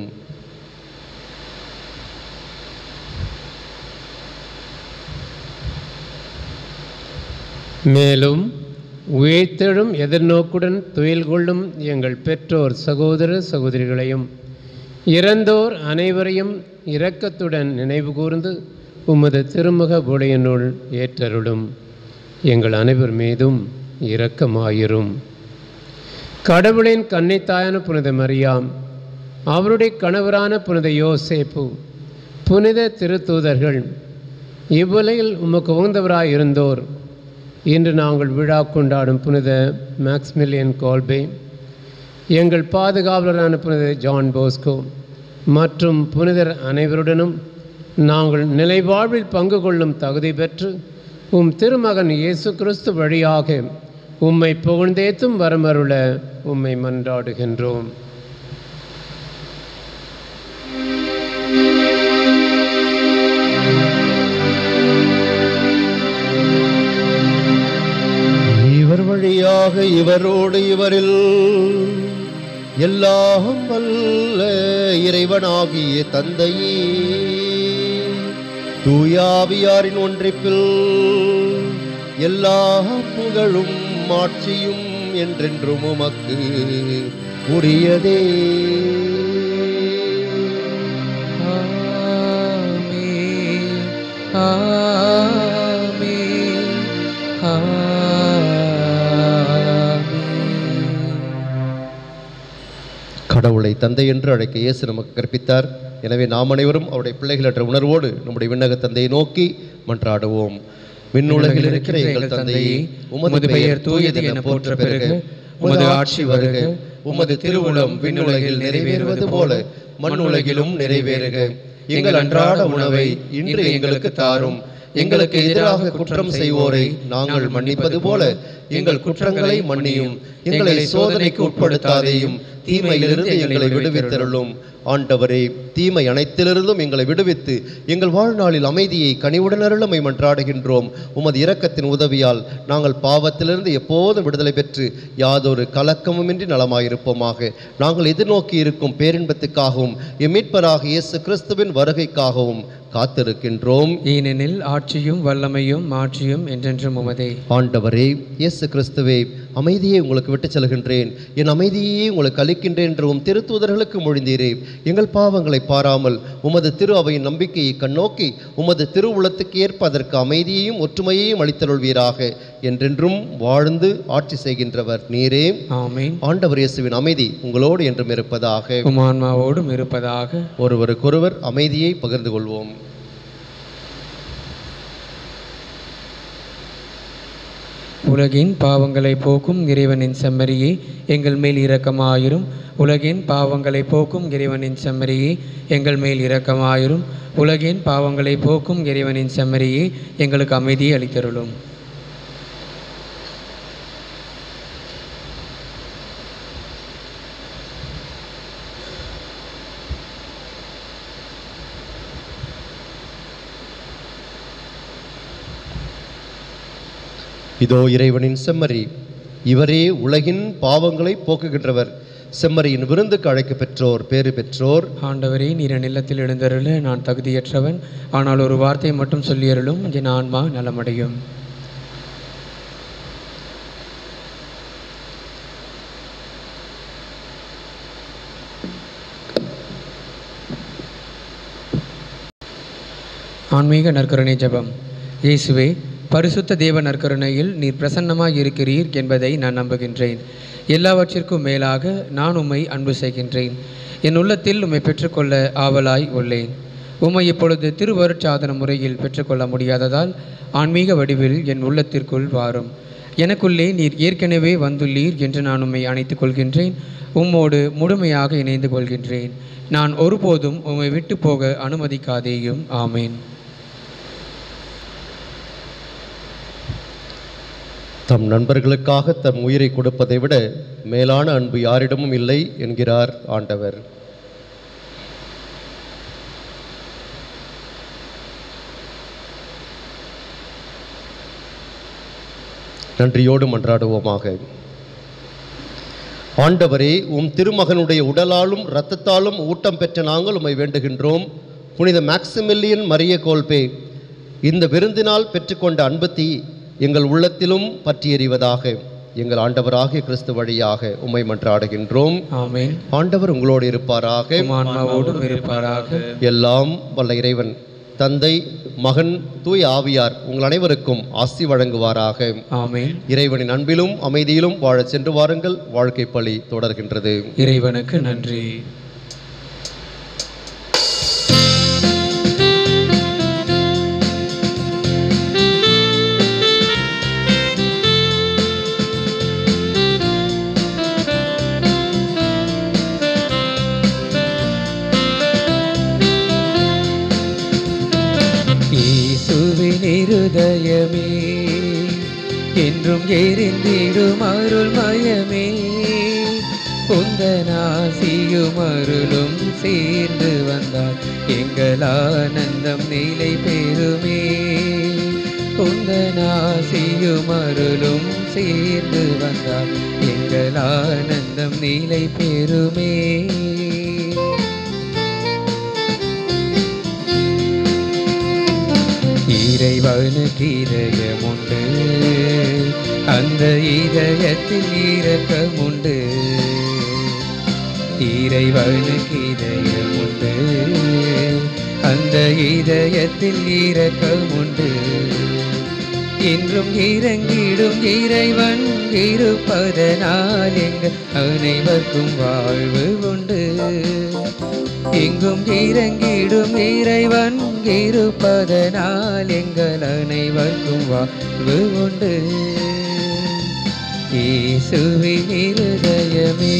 மேலும் உயிர்த்தெழும் எதிர்நோக்குடன் துயில் கொள்ளும் எங்கள் பெற்றோர் சகோதர சகோதரிகளையும் இறந்தோர் அனைவரையும் இரக்கத்துடன் நினைவு கூர்ந்து உமது திருமுக உடையனுள் ஏற்றருளும் எங்கள் அனைவர் மீதும் இரக்கமாயிரும் கடவுளின் கன்னித்தாயான புனித மரியாம் அவருடைய கணவரான புனித யோசேப்பு புனித திருத்தூதர்கள் இவ்வுலகில் உமக்கு உகந்தவராய் இருந்தோர் இன்று நாங்கள் விழா கொண்டாடும் புனித மேக்ஸ்மில்லியன் கோல்பே எங்கள் பாதுகாவலரான புனித ஜான் போஸ்கோ மற்றும் புனிதர் அனைவருடனும் நாங்கள் நிலைவாழ்வில் பங்கு கொள்ளும் தகுதி பெற்று உம் திருமகன் இயேசு கிறிஸ்து வழியாக உம்மை புகழ்ந்தேத்தும் வரமருள உம்மை மன்றாடுகின்றோம்
இவர் வழியாக இவரோடு இவரில் எல்லாம் வல்ல இறைவனாகிய தந்தையே தூயாவியாரின் ஒன்றிப்பில் எல்லா புகழும் மாட்சியும் என்றென்றும் உமக்கு உரியதே
ஆமென். ஆமென்.
கடவுளை தந்தை என்று அழைக்க இயேசு நமக்கு கற்பித்தார் எனவே நாம் அனைவரும் அவருடைய பிள்ளைகள் என்ற உணர்வோடு நம்முடைய விண்ணக தந்தையை நோக்கி மன்றாடுவோம் விண்ணுலகில் இருக்கிற எங்கள் தந்தையே உமது பெயர் தூயது என போற்ற பெருக உமது ஆட்சி வருக உமது திருவுளம் விண்ணுலகில் நிறைவேறுவது போல மண்ணுலகிலும் நிறைவேறுக எங்கள் அன்றாட உணவை இன்று எங்களுக்கு தாரும் எங்களுக்கு எதிராக குற்றம் செய்வோரை நாங்கள் மன்னிப்பது போல எங்கள் குற்றங்களை மன்னியும் எங்களை சோதனைக்கு உட்படுத்தாதேயும் தீமையிலிருந்து எங்களை விடுவித்தருளும் ஆண்டவரே தீமை அனைத்திலிருந்தும் எங்களை விடுவித்து எங்கள் வாழ்நாளில் அமைதியை கனிவுடன் அருளமை மன்றாடுகின்றோம் உமது இரக்கத்தின் உதவியால் நாங்கள் பாவத்திலிருந்து எப்போதும் விடுதலை பெற்று யாதொரு கலக்கமுமின்றி நலமாயிருப்போமாக நாங்கள் எதிர்நோக்கி இருக்கும் பேரின்பத்துக்காகவும் எம் மீட்பராக இயேசு கிறிஸ்துவின் வருகைக்காகவும் காத்திருக்கின்றோம்
ஏனெனில் ஆட்சியும் வல்லமையும் மாட்சியும் என்றென்றும் உமதே
ஆண்டவரே இயேசு கிறிஸ்துவே அமைதியை உங்களுக்கு விட்டுச் செல்கின்றேன் என் அமைதியை உங்களுக்கு அளிக்கின்றேன் என்று உம் திருத்தூதர்களுக்கு மொழிந்தீரே எங்கள் பாவங்களை பாராமல் உமது திரு அவையின் நம்பிக்கையை கண்ணோக்கி உமது திருவுளத்துக்கு ஏற்ப அதற்கு அமைதியையும் ஒற்றுமையையும் அளித்தருள்வீராக என்றென்றும் வாழ்ந்து ஆட்சி செய்கின்றவர் நீரே
ஆமென்
ஆண்டவர் இயேசுவின் அமைதி உங்களோடு என்றும் இருப்பதாக
உமான்மாவோடும் இருப்பதாக
ஒருவருக்கொருவர் அமைதியை பகிர்ந்து கொள்வோம்
உலகின் பாவங்களை போக்கும் இறைவனின் செம்மறியே எங்கள் மேல் இரக்கமாயிரும் உலகின் பாவங்களை போக்கும் இறைவனின் செம்மறியே எங்கள் மேல் இரக்கமாயிரும் உலகின் பாவங்களை போக்கும் இறைவனின் செம்மறியே எங்களுக்கு அமைதியை அளித்தருளும்
இதோ இறைவனின் செம்மறி இவரே உலகின் பாவங்களை போக்குகின்றவர் செம்மறியின் விருந்துக்கு அழைக்க பெற்றோர் பேறு பெற்றோர்
ஆண்டவரே நீர் என் இல்லத்தில் எழுந்தருள நான் தகுதியற்றவன் ஆனால் ஒரு வார்த்தையை மட்டும் சொல்லியருளும் என் ஆன்மா நலமடையும் ஆன்மீக நற்கருணை ஜெபம் இயேசுவே பரிசுத்த தேவ நற்கருணையில் நீர் பிரசன்னமாய் இருக்கிறீர் என்பதை நான் நம்புகின்றேன் எல்லாவற்றிற்கும் மேலாக நான் உம்மை அன்பு செய்கின்றேன் என் உள்ளத்தில் உம்மை பெற்றுக்கொள்ள ஆவலாய் உள்ளேன் உம்மை இப்பொழுது திருவருட்சாதன முறையில் பெற்றுக்கொள்ள முடியாததால் ஆன்மீக வடிவில் என் உள்ளத்திற்குள் வாரும் எனக்குள்ளே நீர் ஏற்கனவே வந்துள்ளீர் என்று நான் உம்மை அணைத்துக் கொள்கின்றேன் உம்மோடு முழுமையாக இணைந்து கொள்கின்றேன் நான் ஒருபோதும் உம்மை விட்டு போக அனுமதிக்காதேயும் ஆமேன்
தம் நண்பர்களுக்காக தம் உயிரை கொடுப்பதை விட மேலான அன்பு யாரிடமும் இல்லை என்கிறார் ஆண்டவர் நன்றியோடு மன்றாடுவோமாக ஆண்டவரே உம் திருமகனுடைய உடலாலும் இரத்தத்தாலும் ஊட்டம் பெற்ற நாங்கள் உம்மை வேண்டுகின்றோம் புனித மேக்சிமில்லியன் மரிய கோல்பே இந்த விருந்தினால் பெற்றுக்கொண்ட அன்பத்தி எங்கள் உள்ளத்திலும் பற்றி எறிவதாக எங்கள் ஆண்டவராகிய கிறிஸ்து வழியாக உம்மை மன்றாடுகின்றோம்
ஆமென்
ஆண்டவர் உங்களோடு இருப்பாராக
உம் ஆன்மாவோடும் இருப்பாராக
எல்லாம் வல்ல இறைவன் தந்தை மகன் தூய் ஆவியார் உங்கள் அனைவருக்கும் ஆசி வழங்குவாராக
ஆமென்
இறைவனின் அன்பிலும் அமைதியிலும் வாழச் சென்று வாருங்கள் வாழ்க்கை பழி தொடர்கின்றது
இறைவனுக்கு நன்றி இயேசுவின் இருதயமே என்றும் எரிந்திடும் அருள் மயமே குந்தனாசியும் அருளும் சேர்ந்து வந்தால் எங்கள் ஆனந்தம் நிலை பெறுமே குந்தனாசியும் அருளும் சேர்ந்து வந்தால் எங்கள் ஆனந்தம் நிலை பெறுமே இறைவனுக்கு இதயமுண்டு அந்த இதயத்தில் இரக்கமுண்டு இறைவனுக்கு இதயமுண்டு அந்த இதயத்தில் இரக்கமுண்டு என்றும் இறங்கிடும் இறைவன் இருப்பதனால் எங்கள் அனைவருக்கும் வாழ்வு உண்டு எங்கும் இறங்கிடும் இறைவன் இருப்பதனால் எங்கள் அனைவருக்கும் வாழ்வு உண்டு இயேசுவின் இருதயமே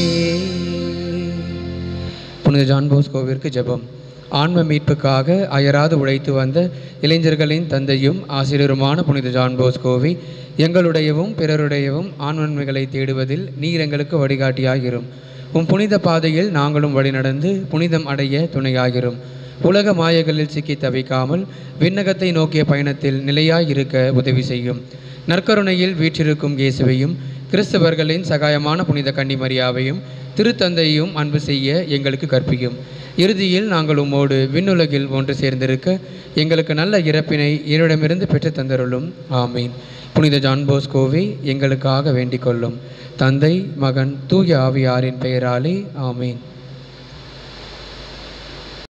புனித ஜான் போஸ்கோவிற்கு ஜெபம் ஆன்ம மீட்புக்காக அயராது உழைத்து வந்த இளைஞர்களின் தந்தையும் ஆசிரியருமான புனித ஜான் போஸ்கோவி எங்களுடையவும் பிறருடையவும் ஆன்மன்மைகளை தேடுவதில் நீர் எங்களுக்கு வழிகாட்டியாகிரும் உம் புனித பாதையில் நாங்களும் வழிநடந்து புனிதம் அடைய துணையாகிரும் உலக மாயைகளில் சிக்கி தவிக்காமல் விண்ணகத்தை நோக்கிய பயணத்தில் நிலையாய் இருக்க உதவி செய்யும் நற்கருணையில் வீற்றிருக்கும் இயேசுவையும் கிறிஸ்தவர்களின் சகாயமான புனித கன்னிமரியாவையும் திருத்தந்தையும் அன்பு செய்ய எங்களுக்கு கற்பிக்கும் இறுதியில் நாங்கள் உம்மோடு விண்ணுலகில் ஒன்று சேர்ந்திருக்க எங்களுக்கு நல்ல இறப்பினை இவரிடமிருந்து பெற்றுத் தந்தருளும் ஆமீன் புனித ஜான் போஸ்கோவை எங்களுக்காக வேண்டிக் கொள்ளும் தந்தை மகன் தூய ஆவியாரின் பெயராலே ஆமீன்